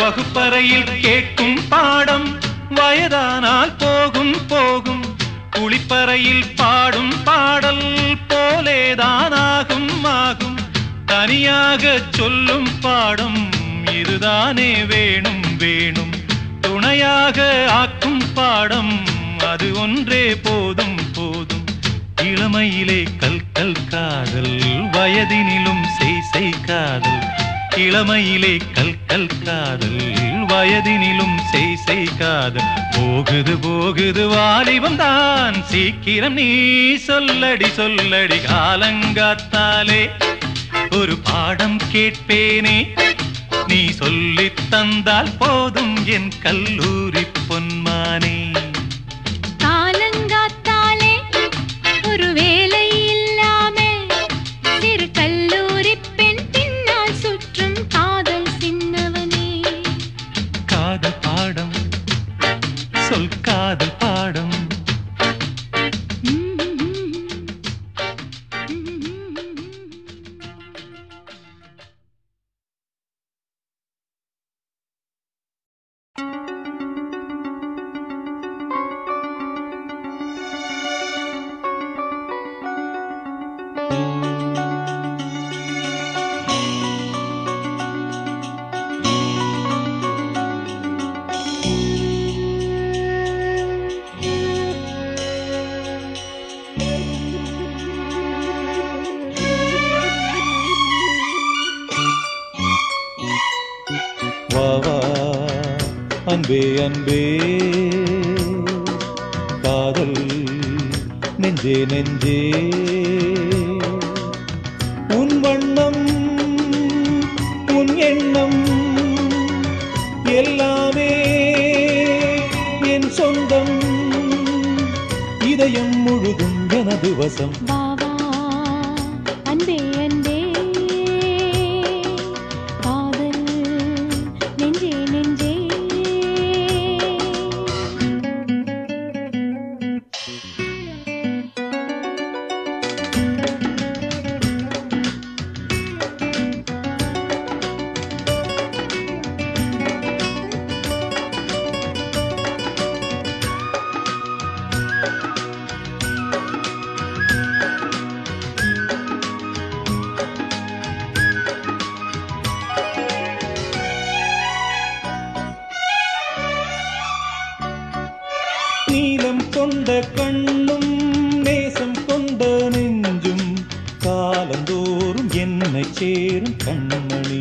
Speaker 6: வகுப்பறையில் கேட்கும் பாடம் வயதானால் போகும் போகும் குளிப்பறையில் பாடும் பாடல் போலேதான் ஆகும் ஆகும் தனியாக சொல்லும் பாடம் இதுதானே வேணும் வேணும் துணையாக ஆக்கும் பாடம் அது ஒன்றே போதும் போதும் இளமையிலே கல் கல் காதல் வயதினிலும் செய் செய் காதல் இளமையிலே கல் கல் காதல் வயதினிலும் செய் செய் காதல் போகுது போகுது வாலிபம் தான் சீக்கிரம் நீ சொல்லடி சொல்லடி காலங்காத்தாலே ஒரு பாடம் கேட்பேனே நீ சொல்லித் தந்தால் போதும் என் கல்லூரி பொன்மானே
Speaker 5: காலங்காத்தாலே ஒரு வேலை இல்லாம சிறு கல்லூரி பெண் பின்னால் சுற்றும் காதல் சின்னவனே
Speaker 6: காதல் பாடம் சொல் காதல் பாடம்
Speaker 7: வா வா அன்பே அன்பே காதல் நெஞ்சே நெஞ்சே உன் வண்ணம் உன் எண்ணம் எல்லாமே என் சொந்தம் இதயம் முழுதும் எனது வசம்
Speaker 5: வா வா அன்பே அன்பே காதல் நெஞ்சே நெஞ்சே
Speaker 7: நீலம் கொண்ட கண்ணும் நேசம் கொண்ட நெஞ்சும் காலந்தோறும் என்னை சேரும் கண்மணி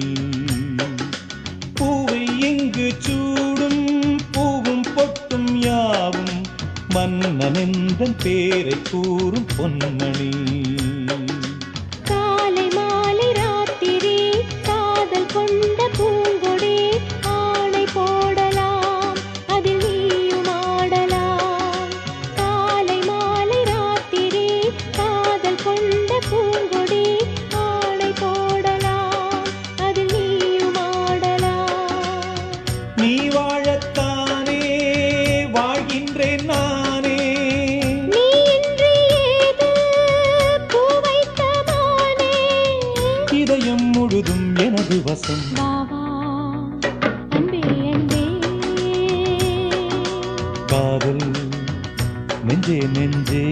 Speaker 7: பூவை எங்கு சூடும் பூவும் பொட்டும் யாவும் மன்னனெந்தன் பேரை கூறும் பொன்மணி
Speaker 5: காலை மாலை ராத்திரி காதல் கொண்ட பூங்கொடி ஆணை போடலாம் அதில் நீயும் ஆடலாம் காலை மாலை ராத்திரி காதல் கொண்ட பூங்கொடி ஆணை போடலாம் அதில் நீயும் ஆடலாம்
Speaker 7: நீ வாழத்தானே வாழ்கின்றேன் நானே
Speaker 5: நீ இன்றி ஏது பூ வைத்த மானே
Speaker 7: இதயம் முழுதும் எனது வசம்
Speaker 5: வா வா அன்பே அன்பே
Speaker 7: காதல் நெஞ்சே நெஞ்சே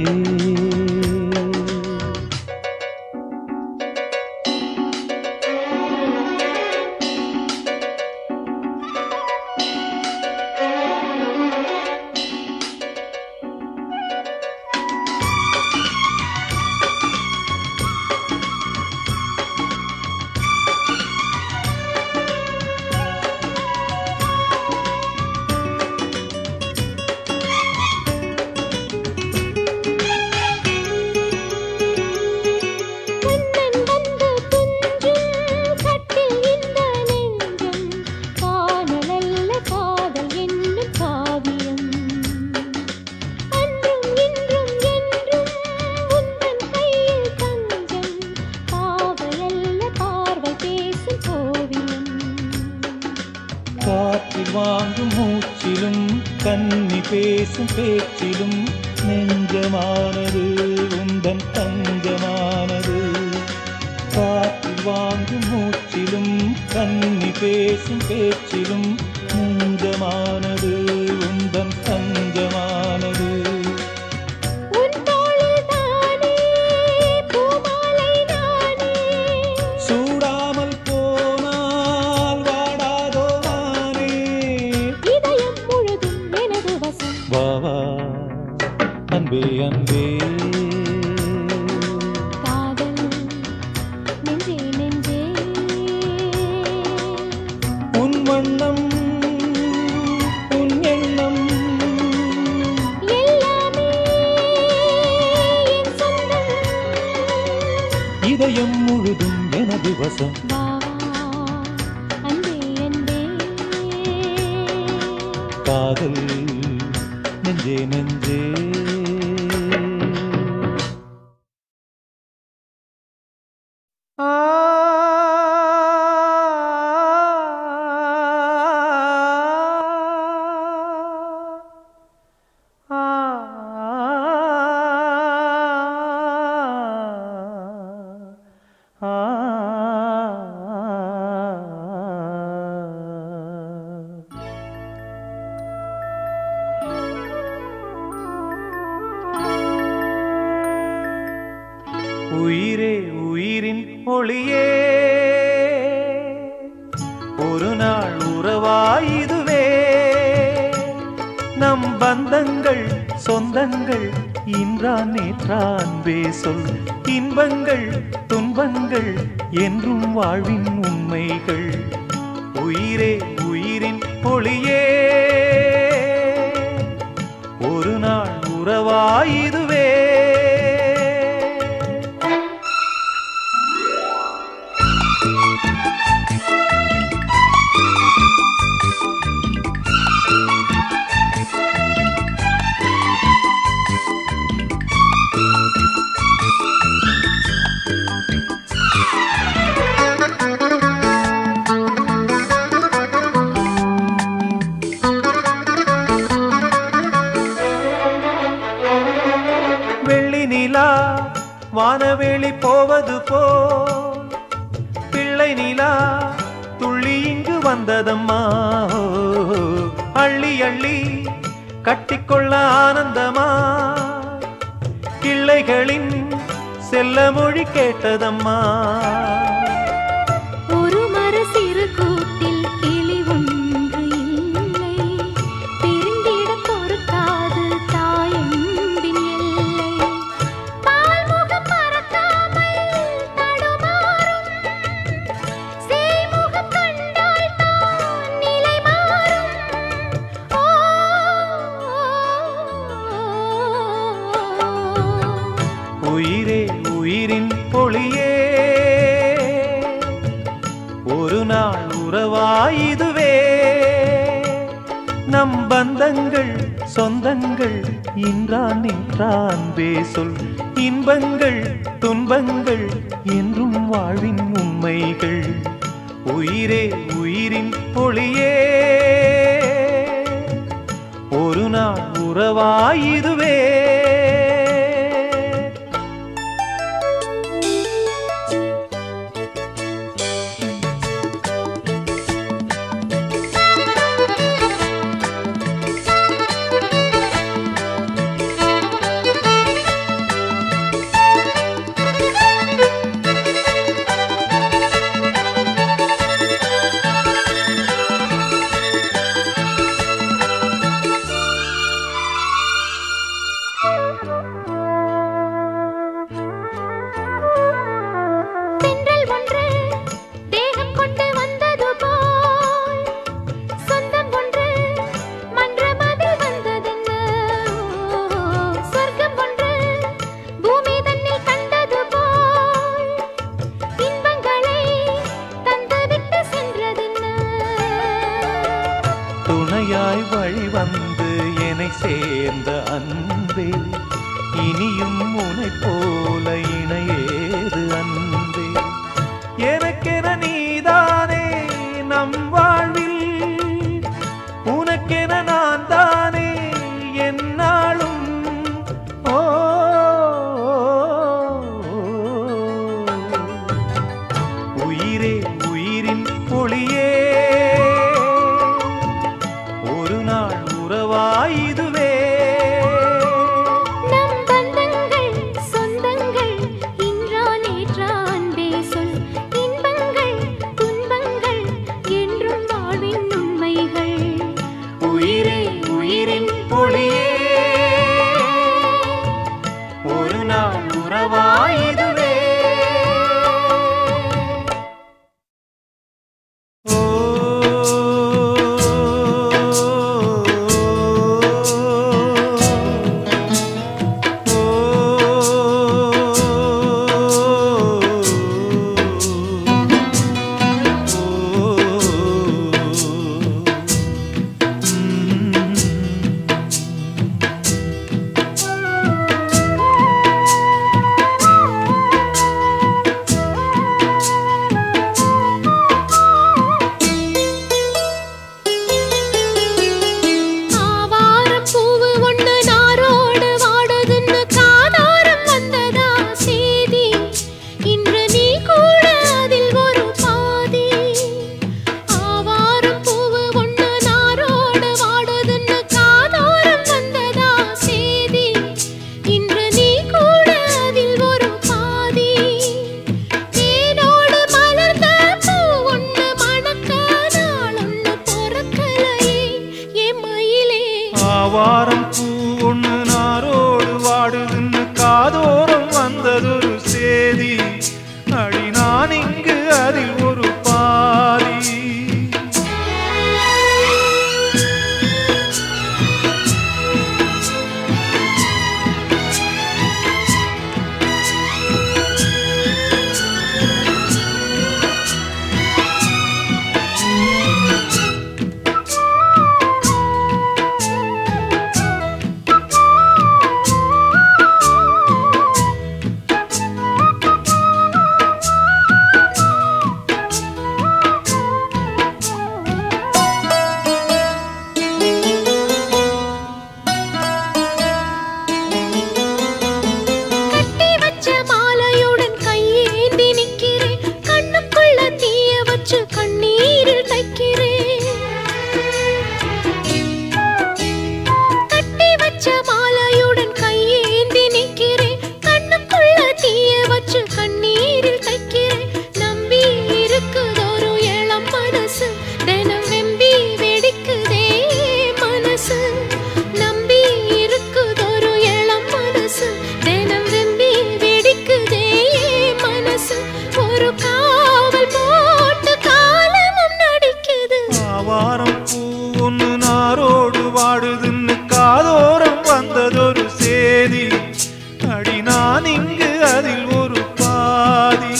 Speaker 5: கண்ணன் வந்து துஞ்சும் கட்டில் இந்த நெஞ்சம் காணலல்ல காதல் என்னும் காவியம் அன்றும் இன்றும் என்றும் உந்தன் கையில் தஞ்சம் பாவையல்ல பார்வை பேசும் ஓவியம்
Speaker 7: காற்றில் வாங்கும் மூச்சிலும் கன்னி பேசும் பேச்சிலும் நெஞ்சமானது உந்தன் தஞ்சமானது காற்றில் வாங்கும் மூச்சிலும் கன்னி பேசும் பேச்சிலும் நெஞ்சமானது உந்தன் தஞ்சமானது
Speaker 1: உன் தோளில் தானே பூமாலை நானே
Speaker 7: சூடாமல் போனால் வாடாதோ நானே
Speaker 1: இதயம் முழுதும் எனது வசம்
Speaker 7: வா வா அன்பே அன்பே
Speaker 1: காதல் நெஞ்சே நெஞ்சே
Speaker 7: உன் வண்ணம் உன் எண்ணம்
Speaker 1: எல்லாமே என் சொந்தம்
Speaker 7: இதயம் முழுதும் எனது வசம்
Speaker 1: வா வா அன்பே அன்பே
Speaker 7: காதல் நெஞ்சே நெஞ்சே
Speaker 6: உயிரே உயிரின் ஒளியே ஒரு நாள் உறவாயுதுவே நம் பந்தங்கள் சொந்தங்கள் இன்றான் நேற்றான் சொல் இன்பங்கள் துன்பங்கள் என்றும் வாழ்வின் உண்மைகள் உயிரே உயிரின் ஒளியே ஒரு நாள் உறவாயுதுவே வெள்ளி நிலா வானவெளி போவது போ பிள்ளை நிலா துள்ளி இங்கு வந்ததம்மா ஓ, அள்ளி அள்ளி கட்டிக்கொள்ள ஆனந்தமா கிள்ளைகளின் செல்ல மொழி கேட்டதம்மா
Speaker 1: ஒரு மர சிறு கூட்டில் கிளி ஒன்று இல்லை பிரிந்திட பொறுக்காது தாயன்பின் எல்லை பால்முகம் மறக்காமல் தடுமாறும் சேய்முகம் கண்டால் தான் நிலை மாறும் ஓ,
Speaker 6: உயிரே உயிரின் பொழியே ஒரு நாள் உறவாயுதுவே நம் பந்தங்கள் சொந்தங்கள் இன்றான் நின்றான் சொல் இன்பங்கள் துன்பங்கள் என்றும் வாழ்வின் உண்மைகள் உயிரே உயிரின் பொழியே ஒரு நாள் உறவாயுதுவே
Speaker 1: தென்றல் ஒன்று தேகம் கொண்டு வந்தது போல் சொந்தம் ஒன்று மன்றமதில் வந்ததென்ன சொர்க்கம் ஒன்று பூமி தன்னில் கண்டது போல் இன்பங்களை தந்துவிட்டு சென்றதென்ன
Speaker 6: துணையாய் வழி வந்து என்னை சேர்ந்த அன்பே இனியும் உனை போல இணையேது அன்பே எனக்கென நீதானே நம் வாழ்வில் உனக்கென நான் தானே என்னாலும் ஓ உயிரே உயிரின் பொழியே சேதி அடி நான் இங்கு அதில் ஒரு பாதி
Speaker 1: கட்டி வச்ச மாலையுடன் கையேந்தி நிக்கிறேன் கண்ணுக்குள்ள தீய வச்சு கண்ணீரில் தைக்கிறேன் கட்டி வச்ச மாலையுடன் கையேந்தி நிக்கிறேன் கண்ணுக்குள்ள தீய வச்சு கண்ணீரில் தைக்கிறேன் நம்பி இருக்குதொரு இளம் மனசு தினம் வெம்பி வெடிக்குதே மனசு நம்பி இருக்குதொரு இளம் மனசு தினம் வெம்பி வெடிக்குதே மனசு ஒரு காவல் போட்டு காலமும் நடிக்குது
Speaker 6: ஆவாரம் பூ ஒன்று நாரோடு வாடுதுன்னு காதோரம் வந்ததொரு சேதி அடி நான் இங்கு அதில் ஒரு பாதி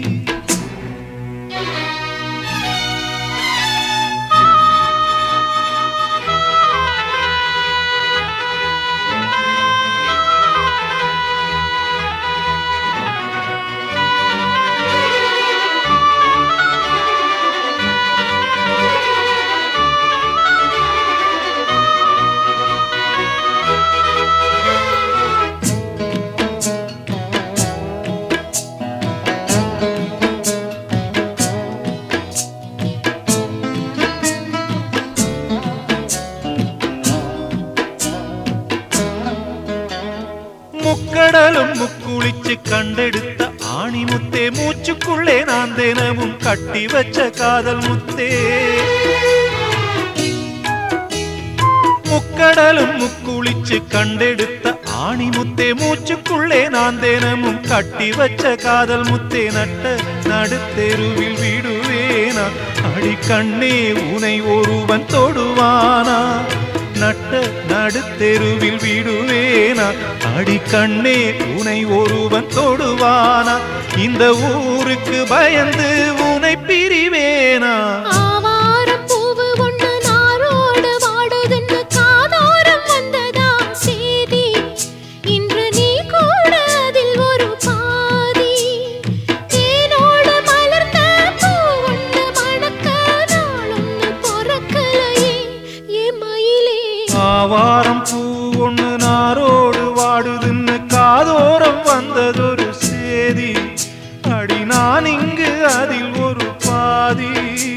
Speaker 6: முக்கடலும் முக்குளிச்சு கண்டெடுத்த ஆணி முத்தே மூச்சுக்குள்ளே நான் தினமும் கட்டி வச்ச காதல் முத்தே முக்கடலும் முக்குளிச்சு கண்டெடுத்த ஆணி முத்தே மூச்சுக்குள்ளே நான் தினமும் கட்டி வச்ச காதல் முத்தே நட்ட நடுத்தெருவில் விடுவேனா அடி கண்ணே உனை ஒருவன் தொடுவானா நட்ட நடுத்தெருவில் விடுவேனா அடி கண்ணே உனை ஒருவன் தொடுவானா இந்த ஊருக்கு பயந்து உனை பிரிவேனா
Speaker 1: ஆவாரம் பூவு ஒண்ணு நாரோடு வாடுதுன்னு காதோரம் வந்ததா சேதி இன்று நீ கூட அதில் ஒரு பாதி தேனோடு மலர்ந்த பூ ஒண்ணு மணக்க நாளொன்னு பொறக்கலையே ஏ மயிலே
Speaker 6: ஆவாரம் பூ ஒண்ணு நாரோடு வாடுதுன்னு காதோரம் வந்ததொரு சேதி அடி நான் இங்கு அதில் ஒரு பாதி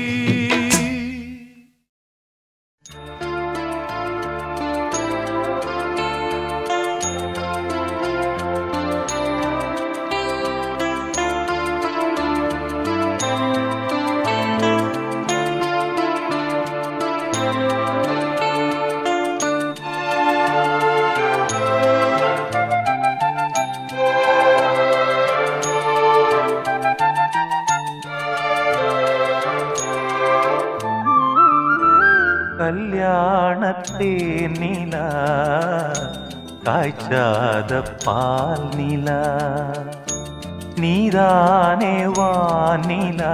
Speaker 6: கல்யாணத்தே நிலா காய்ச்சாத பால் நிலா நீதானே வானிலா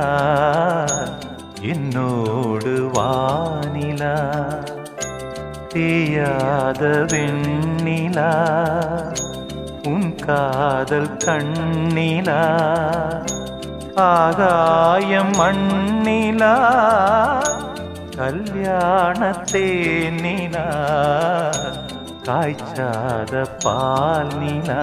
Speaker 6: என்னோடு வானிலா தேயாத வெண்ணிலா உன் காதல் கண்ணிலா ஆகாயம் மண்ணிலா கல்யாணத்தே நிலா காய்ச்சாத பால் நிலா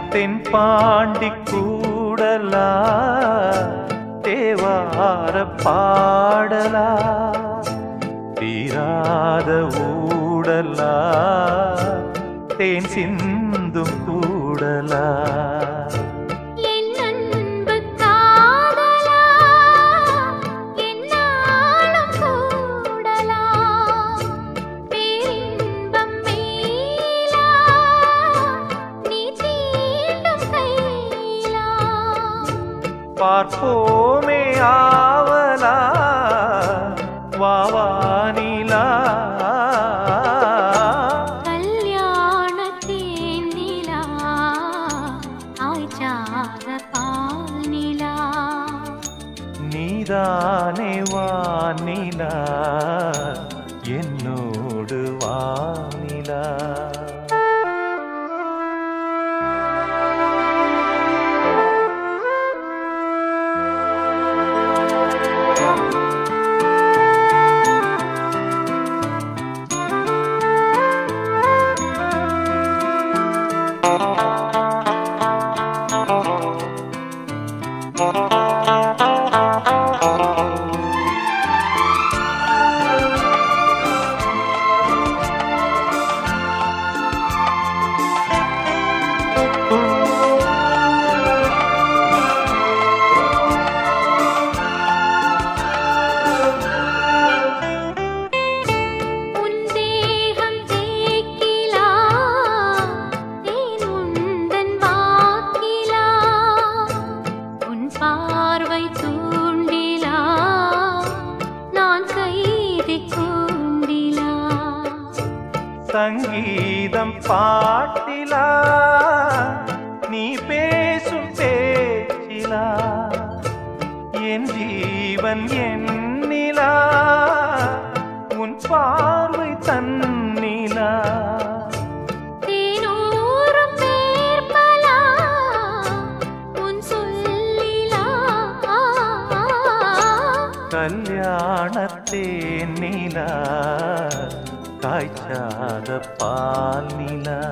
Speaker 6: தென்பாண்டி கூடலா தேவார பாடலா தீராத ஊடலா தேன் சிந்தும் கூடலா
Speaker 1: என் அன்பு காதலா என்னாலும் கூடலா பேரின்பம் மேலா நீ தீண்டும் கையிலா
Speaker 6: பார்ப்போமே ஆவலா வாவானிலா
Speaker 1: கல்யாணத்தேன் நிலா ஆய்ச்சாத பால் நிலா
Speaker 6: நீதானே வானிலா என்னோடு வானிலா
Speaker 1: உன் தேகம் தேக்கிலா தேன் உந்தன் வாக்கிலா உன் பார்வை தூண்டிலா நான் கைதி கூண்டிலா
Speaker 6: சங்கீதம் பாட்டிலா நீ பேசும் பேச்சிலா என் ஜீவன் எண்ணிலா உன் பார்வை தன்னிலா
Speaker 1: தேனூரும் பேர்பலா உன் சொல்லிலா
Speaker 6: கல்யாணத்தேன் நிலா காய்ச்சாத பால் நிலா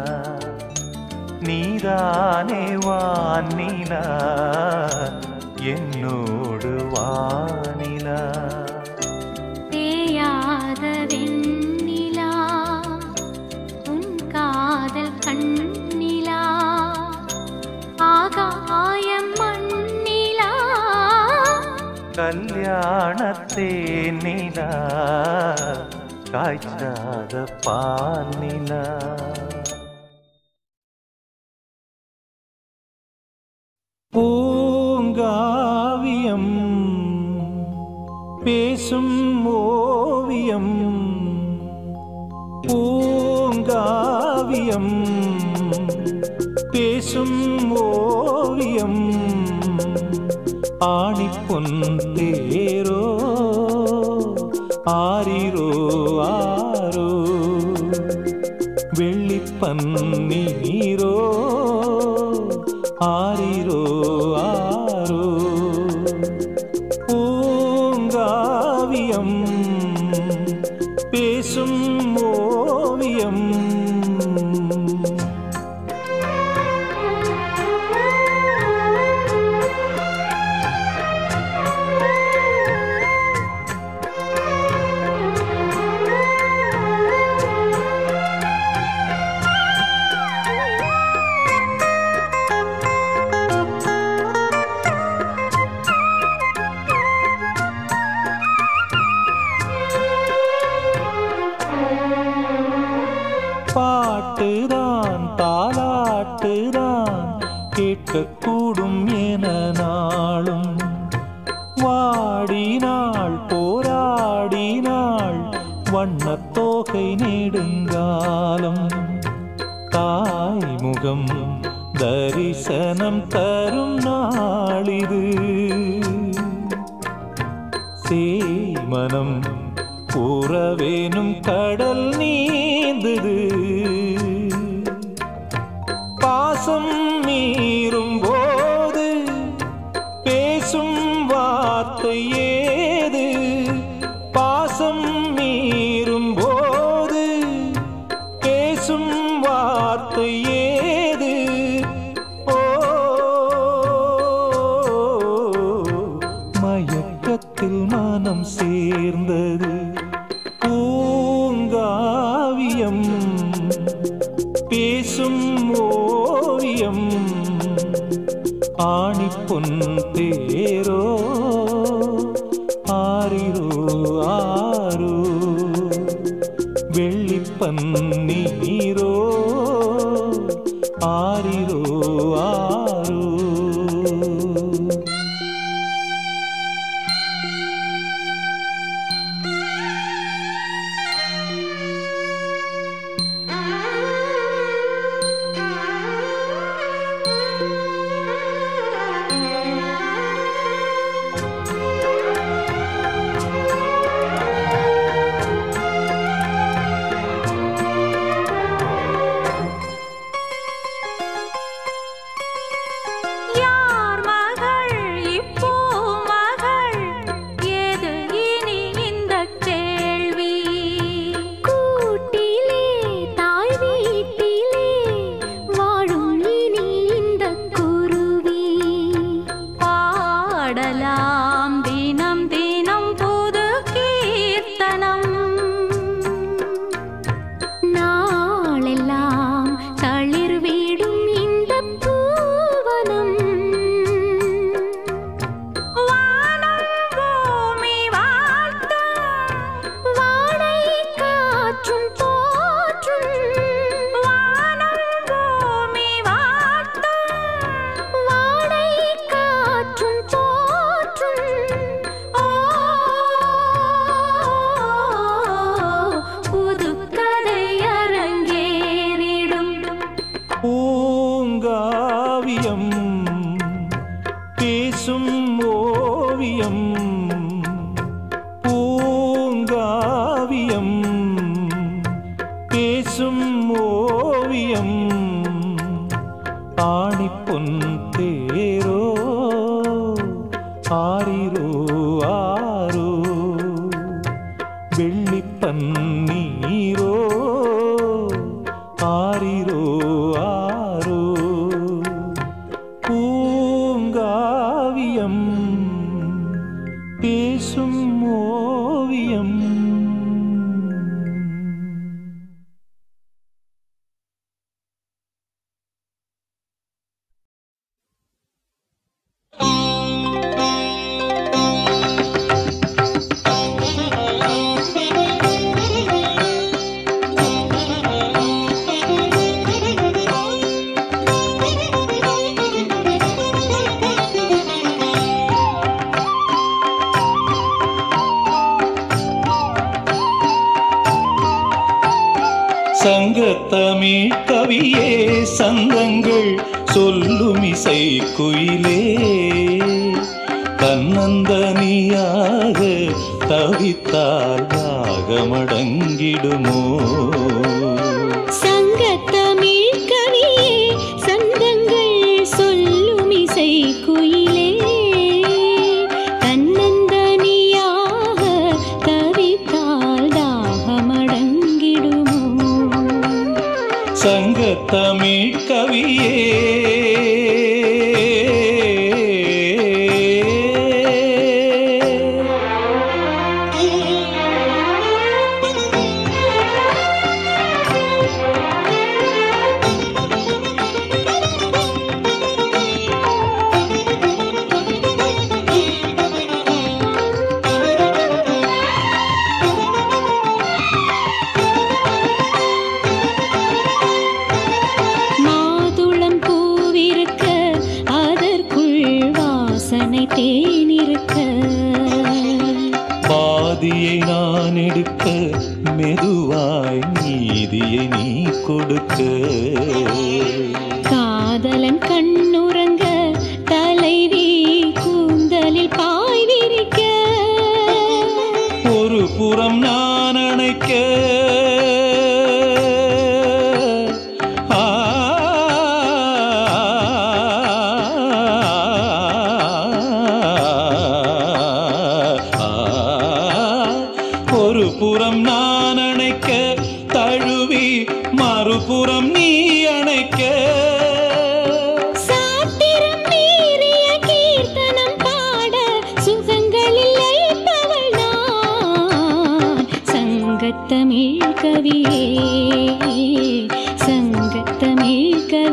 Speaker 6: நீதானே வானிலா என்னோடு வானிலா
Speaker 1: தேயாத வெண்ணிலா உன் காதல் கண்ணிலா ஆகாயம் மண்ணிலா
Speaker 6: கல்யாணத்தேன் நிலா காய்ச்சாத பால் நிலா பூங்காவியம் பேசும் ஓவியம் பூங்காவியம் பேசும் ஓவியம் ஆணிப்பொன் தேரோ ஆரிரோ ஆரோ வெள்ளிப்பன்னீரோ ஆரிரோ ஆரோ பூங்காவியம் பேசும் ஓவியம் பாட்டுதான் தாலாட்டுதான் கேட்கக்கூடும் என நாளும் வாடினாள் போராடினாள் வண்ணத்தோகை நெடுங்காலம் தாய்முகம் தரிசனம் தரும் நாளிது சேமனம் உறவேனும் கடல் நீந்தது பாசம் மீறும் போது பேசும் வார்த்தை ஏது பாசம் மீறும் போது பேசும் வார்த்தை ஏது ஓ
Speaker 7: ஓவியம் ஆணிப்பொன் தேரோ ஆரிரோ ஆரோ வெள்ளிப்பன்னீரோ ஆரிரோ ஆரோ
Speaker 3: யார் மகள் இப்போ மகள் ஏது இனி இந்த கேள்வி
Speaker 1: கூட்டிலே தாய் வீட்டிலே வாழும் இனி இந்த குருவி
Speaker 3: பாடலாம் தினம் தினம் புது கீர்த்தனம்
Speaker 1: நாளெல்லாம் தளிர் வீடும் இந்த பூவனம்
Speaker 3: வானம் பூமி வாழ்த்தும்
Speaker 1: வாடை காற்றும் போற்றும்
Speaker 3: வானம் பூமி வாழ்த்தும்
Speaker 1: வாடை காற்றும் போற்றும்
Speaker 3: ஓ புது கதை அரங்கேறிடும்
Speaker 7: பூங்காவியம் பேசும் ஓவியம் பூங்காவியம் பேசும் ஓவியம் ஆணிப்பொன் தேரோ ஆரிரோ ஆரோ வெள்ளிப்பன்னீரோ ஆரிரோ ஆரோ பூங்காவியம் பேசும் ஓவியம் சங்கத்தமிழ் கவியே சந்தங்கள் சொல்லும் இசை குயிலே தன்னந்தனியாக தவித்தால் ராகமடங்கிடுமோ
Speaker 1: சங்கத்தமிழ் கவியே சந்தங்கள் சொல்லும் இசை குயிலே தன்னந்தனியாக தவித்தால் தாகமடங்கிடுமோ
Speaker 7: சங்கத்தமிழ் கவியே
Speaker 1: மாதுளம் பூவிருக்க அதற்குள் வாசனை தேனிருக்க
Speaker 7: பாதியை நான் எடுக்க மெதுவாய் நீதியை நீ கொடுக்க
Speaker 1: காதலன் கண்ணுறங்க தலைவி கூந்தலில் பாய் விரிக்க
Speaker 7: ஒரு புறம் நான் அணைக்க ஆ, ஆ, ஒரு புறம் நான் அணைக்க தழுவி மறுபுறம் நீ அணைக்க
Speaker 1: சாத்திரம் மீறிய கீர்த்தனம் பாட சுகங்களில் லயிப்பவள் நான் சங்கத்தமிழ் கவியே சங்கத்தமிழ் கவியே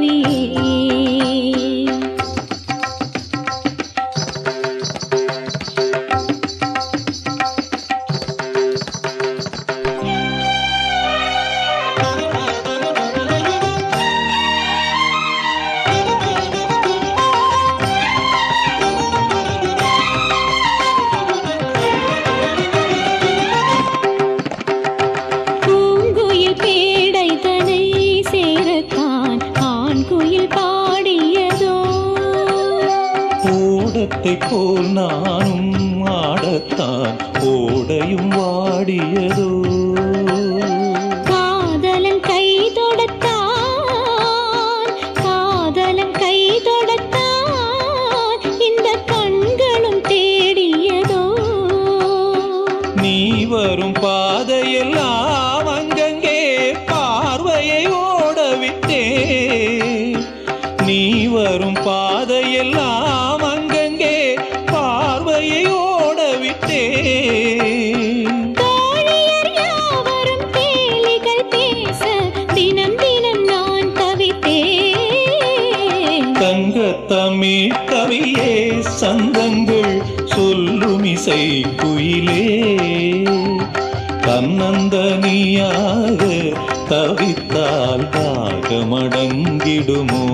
Speaker 7: ஆட்டத்தை போல் நானும் ஆடத்தான் ஓடையும் வாடியதோ
Speaker 3: காதலன் கை தொடுத்தான் காதலன் கை தொடுத்தான் இந்த கண்களும் தேடியதோ
Speaker 7: நீ வரும் பாதையெல்லாம் அங்கங்கே பார்வையை ஓடவிட்டே நீ வரும் பாதையெல்லாம் அங்கங்கே பார்வையை ஓடவிட்டே
Speaker 3: தோழியர் யாவரும் கேலிகள் பேச தினம் தினம் நான் தவித்தேன்
Speaker 7: தங்க தமிழ் கவியே சந்தங்கள் சொல்லும் இசை குயிலே தன்னந்தனியாக தவித்தால் தாகமடங்கிடுமோ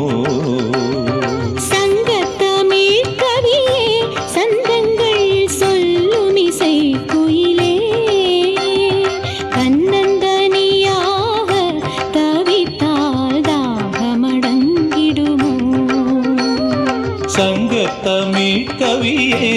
Speaker 3: சங்கத்தமிழ் கவியே சந்தங்கள் சொல்லும் இசை குயிலே கண்ணந்தனியாக தவித்தால் தாகமடங்கிடுமோ
Speaker 7: சங்க தமிழ் கவியே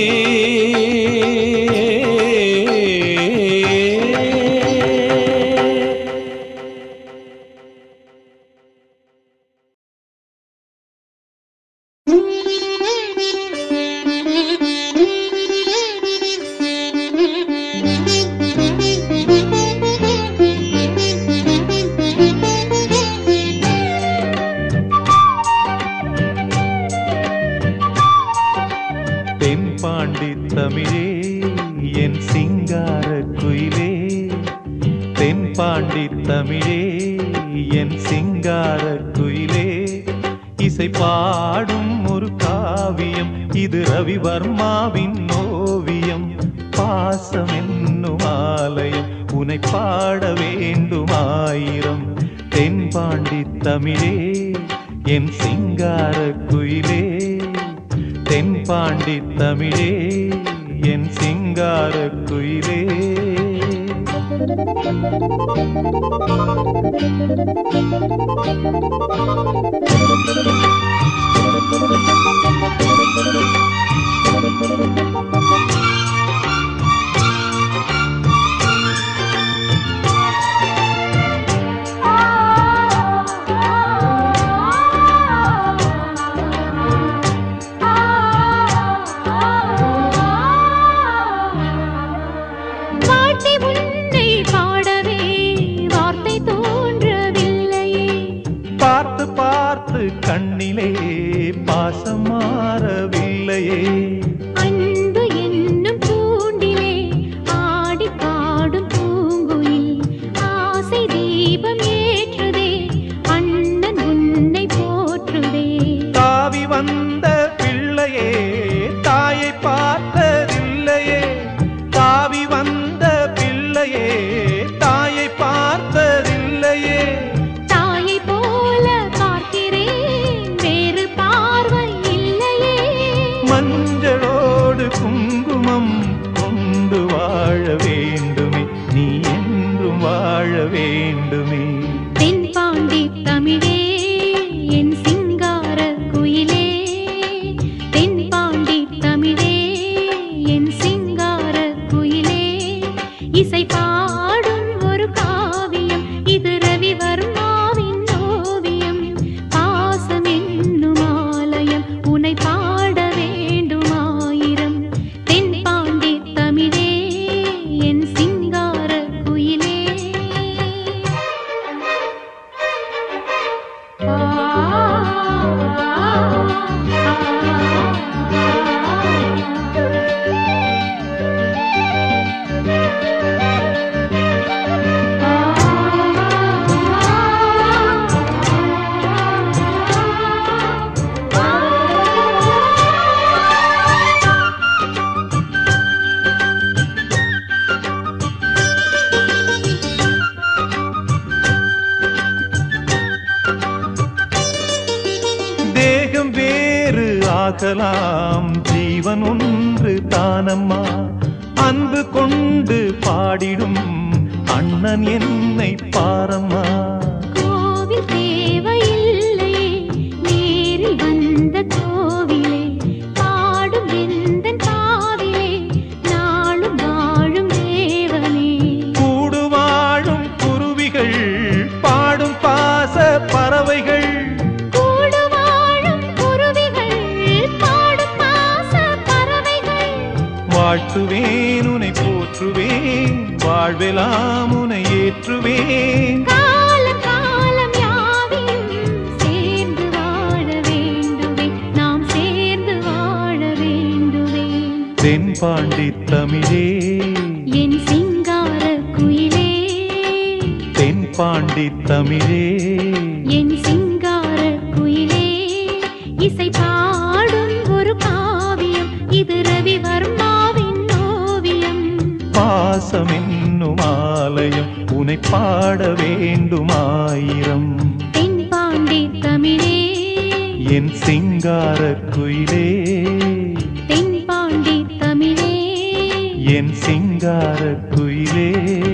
Speaker 6: தென்பாண்டி தமிழே என் சிங்கார குயிலே தென்பாண்டி தமிழே என் சிங்கார குயிலே இசை பாடும் ஒரு காவியம் இது ரவிவர்மாவின் ஓவியம் பாசம் என்னும் ஆலயம் உனை பாட வேண்டுமாயிரம் தென்பாண்டி தமிழே என் சிங்கார குயிலே தென்பாண்டி தமிழே என் சிங்கார குயிலே
Speaker 3: பாட்டி உன்னை பாடவே வார்த்தை தோன்றவில்லையே
Speaker 6: பார்த்து பார்த்து கண்ணிலே பாசம் மாறவில்லையே
Speaker 3: அன்பு என்னும் தூண்டிலே ஆடி பாடும் பூங்குயில் ஆசை தீபம் ஏற்றுதே அண்ணன் உன்னை போற்றுதே
Speaker 6: தாவி வந்த பிள்ளையே தாயை பார்த்ததில்லையே தாவி வந்த பிள்ளையே தாயை பார்த்ததில்லையே
Speaker 3: தாயை போல பார்க்கிறேன் வேறு பார்வை இல்லையே
Speaker 6: மஞ்சளோடு குங்குமம் கொண்டு வாழ வேண்டுமே நீ என்றும் வாழ வேண்டுமே
Speaker 3: தென்பாண்டி தமிழே என் சிங்கார குயிலே தென்பாண்டி தமிழே என் சிங்கார குயிலே இசை பாடும் ஒரு காவியம் இது ரவிவர்மாவின் ஓவியம் பாசம் என்னும் ஆலயம் உனை பாட வேண்டுமாயிரம் தென்பாண்டி தமிழே என் சிங்கார குயிலே
Speaker 6: தேகம் வேறு ஆகலாம் ஜீவன் ஒன்று தானம்மா அன்பு கொண்டு பாடிடும் அண்ணன் என்னை பாரம்மா
Speaker 3: கோவில் தேவையில்லையே நேரில் வந்த கோவிலே பாடும் என்
Speaker 6: வாழ்த்துவேன் உனை போற்றுவேன் வாழ்வெல்லாம் உனை ஏற்றுவேன்
Speaker 3: காலம் காலம் யாவையும் சேர்ந்து வாழ வேண்டுவே நாம் சேர்ந்து வாழ வேண்டுவே
Speaker 6: தென்பாண்டி தமிழே
Speaker 3: என் சிங்கார குயிலே
Speaker 6: தென்பாண்டி தமிழே
Speaker 3: என் சிங்கார குயிலே இசை பாடும் ஒரு காவியம் இது ரவிவர்மாவின் ஓவியம்
Speaker 6: பாசம் என்னும் ஆலயம் உனை பாட வேண்டுமாயிரம்
Speaker 3: தென்பாண்டி தமிழே
Speaker 6: என் சிங்கார குயிலே
Speaker 3: தென்பாண்டி தமிழே
Speaker 6: என் சிங்கார குயிலே